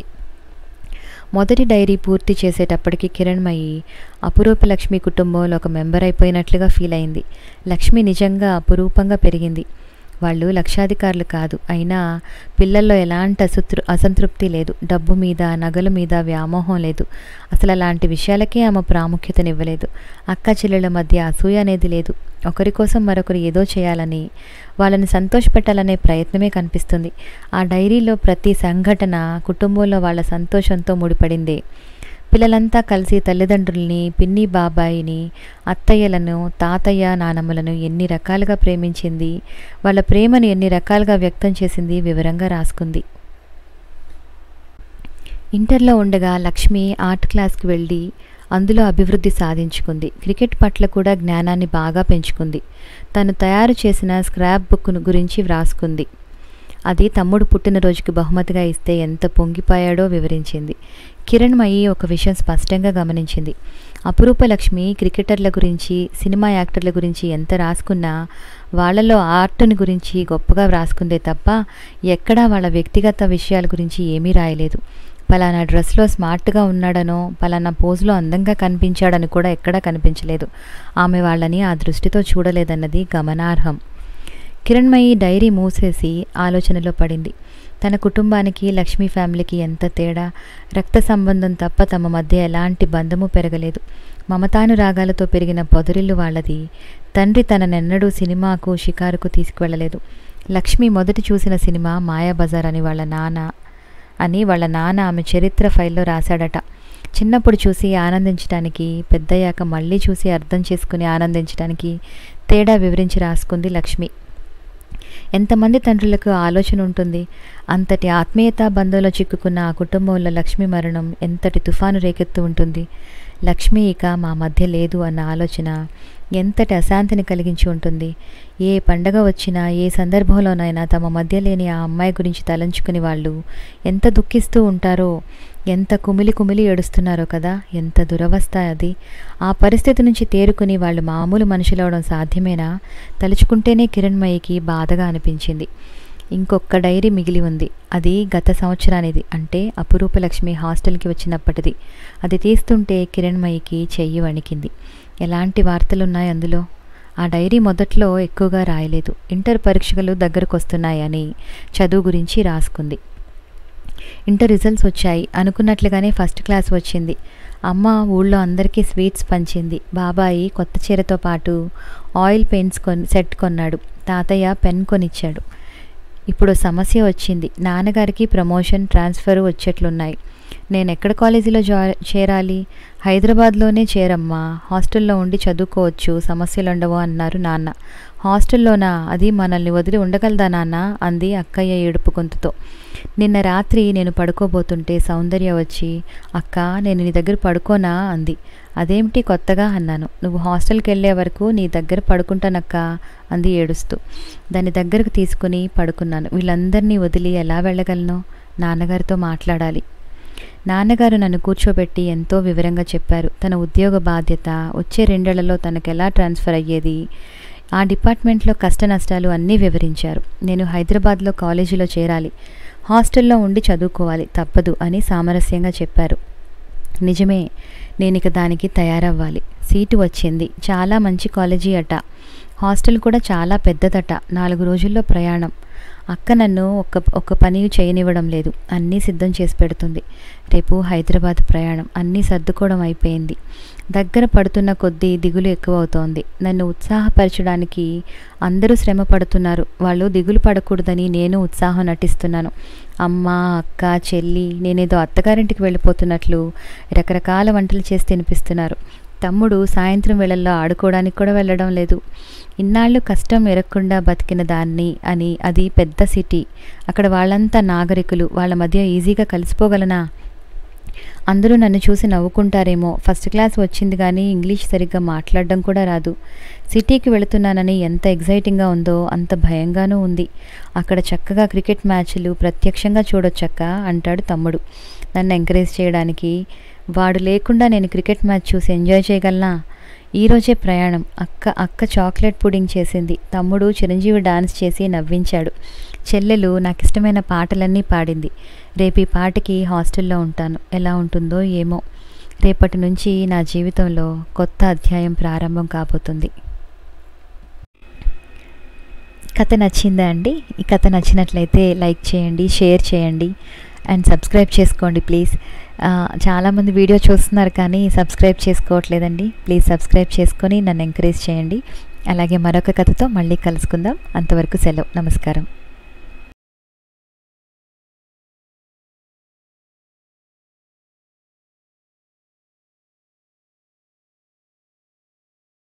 మొదటి డైరీ పూర్తి చేసేటప్పటికి కిరణ్మయి అపురూప లక్ష్మి కుటుంబంలో ఒక మెంబర్ అయిపోయినట్లుగా ఫీల్ అయింది లక్ష్మి నిజంగా అపురూపంగా పెరిగింది వాళ్ళు లక్షాధికారులు కాదు అయినా పిల్లల్లో ఎలాంటి అసతృ అసంతృప్తి లేదు డబ్బు మీద నగల మీద వ్యామోహం లేదు అసలు అలాంటి విషయాలకే ఆమె ప్రాముఖ్యతనివ్వలేదు అక్క చెల్లెళ్ళ మధ్య అసూయ అనేది లేదు ఒకరి కోసం మరొకరు ఏదో చేయాలని వాళ్ళని సంతోషపెట్టాలనే ప్రయత్నమే కనిపిస్తుంది ఆ డైరీలో ప్రతి సంఘటన కుటుంబంలో వాళ్ళ సంతోషంతో ముడిపడిందే పిల్లలంతా కలిసి తల్లిదండ్రుల్ని పిన్ని బాబాయిని అత్తయ్యలను తాతయ్య నానమ్మలను ఎన్ని రకాలుగా ప్రేమించింది వాళ్ళ ప్రేమను ఎన్ని రకాలుగా వ్యక్తం చేసింది వివరంగా రాసుకుంది ఇంటర్లో ఉండగా లక్ష్మి ఆర్ట్ క్లాస్కి వెళ్ళి అందులో అభివృద్ధి సాధించుకుంది క్రికెట్ పట్ల కూడా జ్ఞానాన్ని బాగా పెంచుకుంది తను తయారు చేసిన స్క్రాప్ బుక్ గురించి వ్రాసుకుంది అది తమ్ముడు పుట్టినరోజుకి బహుమతిగా ఇస్తే ఎంత పొంగిపోయాడో వివరించింది కిరణ్మయి ఒక విషయం స్పష్టంగా గమనించింది అపురూప లక్ష్మి క్రికెటర్ల గురించి సినిమా యాక్టర్ల గురించి ఎంత రాసుకున్నా వాళ్ళలో ఆర్ట్ని గురించి గొప్పగా వ్రాసుకుందే తప్ప ఎక్కడా వాళ్ళ వ్యక్తిగత విషయాల గురించి ఏమీ రాయలేదు పలానా డ్రెస్లో స్మార్ట్గా ఉన్నాడనో పలానా పోజులో అందంగా కనిపించాడని కూడా ఎక్కడా కనిపించలేదు ఆమె వాళ్ళని ఆ దృష్టితో చూడలేదన్నది గమనార్హం కిరణ్మయి డైరీ మూసేసి ఆలోచనలో పడింది తన కుటుంబానికి లక్ష్మీ ఫ్యామిలీకి ఎంత తేడా రక్త సంబంధం తప్ప తమ మధ్య ఎలాంటి బంధము పెరగలేదు మమతానురాగాలతో పెరిగిన పొదరిల్లు వాళ్ళది తండ్రి తననెన్నడూ సినిమాకు షికారుకు తీసుకువెళ్ళలేదు లక్ష్మి మొదటి చూసిన సినిమా మాయాబజార్ అని వాళ్ళ నాన్న అని వాళ్ళ నాన్న ఆమె చరిత్ర ఫైల్లో రాశాడట చిన్నప్పుడు చూసి ఆనందించడానికి పెద్దయ్యాక మళ్ళీ చూసి అర్థం చేసుకుని ఆనందించడానికి తేడా వివరించి రాసుకుంది లక్ష్మి ఎంతమంది తండ్రులకు ఆలోచన ఉంటుంది అంతటి ఆత్మీయతా బంధంలో చిక్కుకున్న ఆ కుటుంబంలో లక్ష్మి మరణం ఎంతటి తుఫాను రేకెత్తు ఉంటుంది లక్ష్మి ఇక మా మధ్య లేదు అన్న ఆలోచన ఎంతటి అశాంతిని కలిగించి ఉంటుంది ఏ పండగ వచ్చినా ఏ సందర్భంలోనైనా తమ మధ్య లేని ఆ అమ్మాయి గురించి తలంచుకుని వాళ్ళు ఎంత దుఃఖిస్తూ ఉంటారో ఎంత కుమిలి కుమిలి ఏడుస్తున్నారో కదా ఎంత దురవస్థ అది ఆ పరిస్థితి నుంచి తేరుకుని వాళ్ళు మామూలు మనుషులవడం సాధ్యమేనా తలుచుకుంటేనే కిరణ్మయికి బాధగా అనిపించింది ఇంకొక డైరీ మిగిలి ఉంది అది గత సంవత్సరానిది అంటే అపురూప లక్ష్మి హాస్టల్కి వచ్చినప్పటిది అది తీస్తుంటే కిరణ్మయికి చెయ్యి వణికింది ఎలాంటి వార్తలున్నాయి అందులో ఆ డైరీ మొదట్లో ఎక్కువగా రాయలేదు ఇంటర్ పరీక్షలు దగ్గరకు వస్తున్నాయని చదువు గురించి రాసుకుంది ఇంటర్ రిజల్ట్స్ వచ్చాయి అనుకున్నట్లుగానే ఫస్ట్ క్లాస్ వచ్చింది అమ్మ ఊళ్ళో అందరికీ స్వీట్స్ పంచింది బాబాయి కొత్త చీరతో పాటు ఆయిల్ పెయింట్స్ కొని సెట్ కొన్నాడు తాతయ్య పెన్ కొనిచ్చాడు ఇప్పుడు సమస్య వచ్చింది నాన్నగారికి ప్రమోషన్ ట్రాన్స్ఫర్ వచ్చేట్లున్నాయి నేను ఎక్కడ కాలేజీలో జా చేరాలి హైదరాబాద్లోనే చేరమ్మా హాస్టల్లో ఉండి చదువుకోవచ్చు సమస్యలు ఉండవు అన్నారు నాన్న హాస్టల్లోనా అది మనల్ని వదిలి ఉండగలదా నాన్న అంది అక్కయ్య ఏడుపు గొంతుతో నిన్న రాత్రి నేను పడుకోబోతుంటే సౌందర్య వచ్చి అక్క నేను నీ దగ్గర పడుకోనా అంది అదేమిటి కొత్తగా అన్నాను నువ్వు హాస్టల్కి వెళ్ళే వరకు నీ దగ్గర పడుకుంటానక్క అంది ఏడుస్తూ దాని దగ్గరకు తీసుకుని పడుకున్నాను వీళ్ళందరినీ వదిలి ఎలా వెళ్ళగలను నాన్నగారితో మాట్లాడాలి నాన్నగారు నన్ను కూర్చోబెట్టి ఎంతో వివరంగా చెప్పారు తన ఉద్యోగ బాధ్యత వచ్చే రెండేళ్లలో తనకు ఎలా ట్రాన్స్ఫర్ అయ్యేది ఆ డిపార్ట్మెంట్లో కష్ట నష్టాలు అన్నీ వివరించారు నేను హైదరాబాద్లో కాలేజీలో చేరాలి హాస్టల్లో ఉండి చదువుకోవాలి తప్పదు అని సామరస్యంగా చెప్పారు నిజమే నేను ఇక దానికి తయారవ్వాలి సీటు వచ్చింది చాలా మంచి కాలేజీ అట హాస్టల్ కూడా చాలా పెద్దదట నాలుగు రోజుల్లో ప్రయాణం అక్క నన్ను ఒక ఒక పని చేయనివ్వడం లేదు అన్నీ సిద్ధం చేసి పెడుతుంది రేపు హైదరాబాద్ ప్రయాణం అన్నీ సర్దుకోవడం అయిపోయింది దగ్గర పడుతున్న కొద్దీ దిగులు ఎక్కువ అవుతోంది నన్ను ఉత్సాహపరచడానికి అందరూ శ్రమ పడుతున్నారు వాళ్ళు దిగులు పడకూడదని నేను ఉత్సాహం నటిస్తున్నాను అమ్మ అక్క చెల్లి నేనేదో అత్తగారింటికి వెళ్ళిపోతున్నట్లు రకరకాల వంటలు చేసి తినిపిస్తున్నారు తమ్ముడు సాయంత్రం వేళల్లో ఆడుకోవడానికి కూడా వెళ్ళడం లేదు ఇన్నాళ్ళు కష్టం ఎరగకుండా బతికిన దాన్ని అని అది పెద్ద సిటీ అక్కడ వాళ్ళంతా నాగరికులు వాళ్ళ మధ్య ఈజీగా కలిసిపోగలనా అందరూ నన్ను చూసి నవ్వుకుంటారేమో ఫస్ట్ క్లాస్ వచ్చింది కానీ ఇంగ్లీష్ సరిగ్గా మాట్లాడడం కూడా రాదు సిటీకి వెళుతున్నానని ఎంత ఎగ్జైటింగ్గా ఉందో అంత భయంగానూ ఉంది అక్కడ చక్కగా క్రికెట్ మ్యాచ్లు ప్రత్యక్షంగా చూడొచ్చక్క అంటాడు తమ్ముడు నన్ను ఎంకరేజ్ చేయడానికి వాడు లేకుండా నేను క్రికెట్ మ్యాచ్ చూసి ఎంజాయ్ చేయగలనా ఈరోజే ప్రయాణం అక్క అక్క చాక్లెట్ పుడింగ్ చేసింది తమ్ముడు చిరంజీవి డాన్స్ చేసి నవ్వించాడు చెల్లెలు నాకు ఇష్టమైన పాటలన్నీ పాడింది రేపు ఈ పాటకి హాస్టల్లో ఉంటాను ఎలా ఉంటుందో ఏమో రేపటి నుంచి నా జీవితంలో కొత్త అధ్యాయం ప్రారంభం కాబోతుంది కథ నచ్చిందా అండి ఈ కథ నచ్చినట్లయితే లైక్ చేయండి షేర్ చేయండి అండ్ సబ్స్క్రైబ్ చేసుకోండి ప్లీజ్ చాలామంది వీడియో చూస్తున్నారు కానీ సబ్స్క్రైబ్ చేసుకోవట్లేదండి ప్లీజ్ సబ్స్క్రైబ్ చేసుకొని నన్ను ఎంకరేజ్ చేయండి అలాగే మరొక కథతో మళ్ళీ కలుసుకుందాం అంతవరకు సెలవు నమస్కారం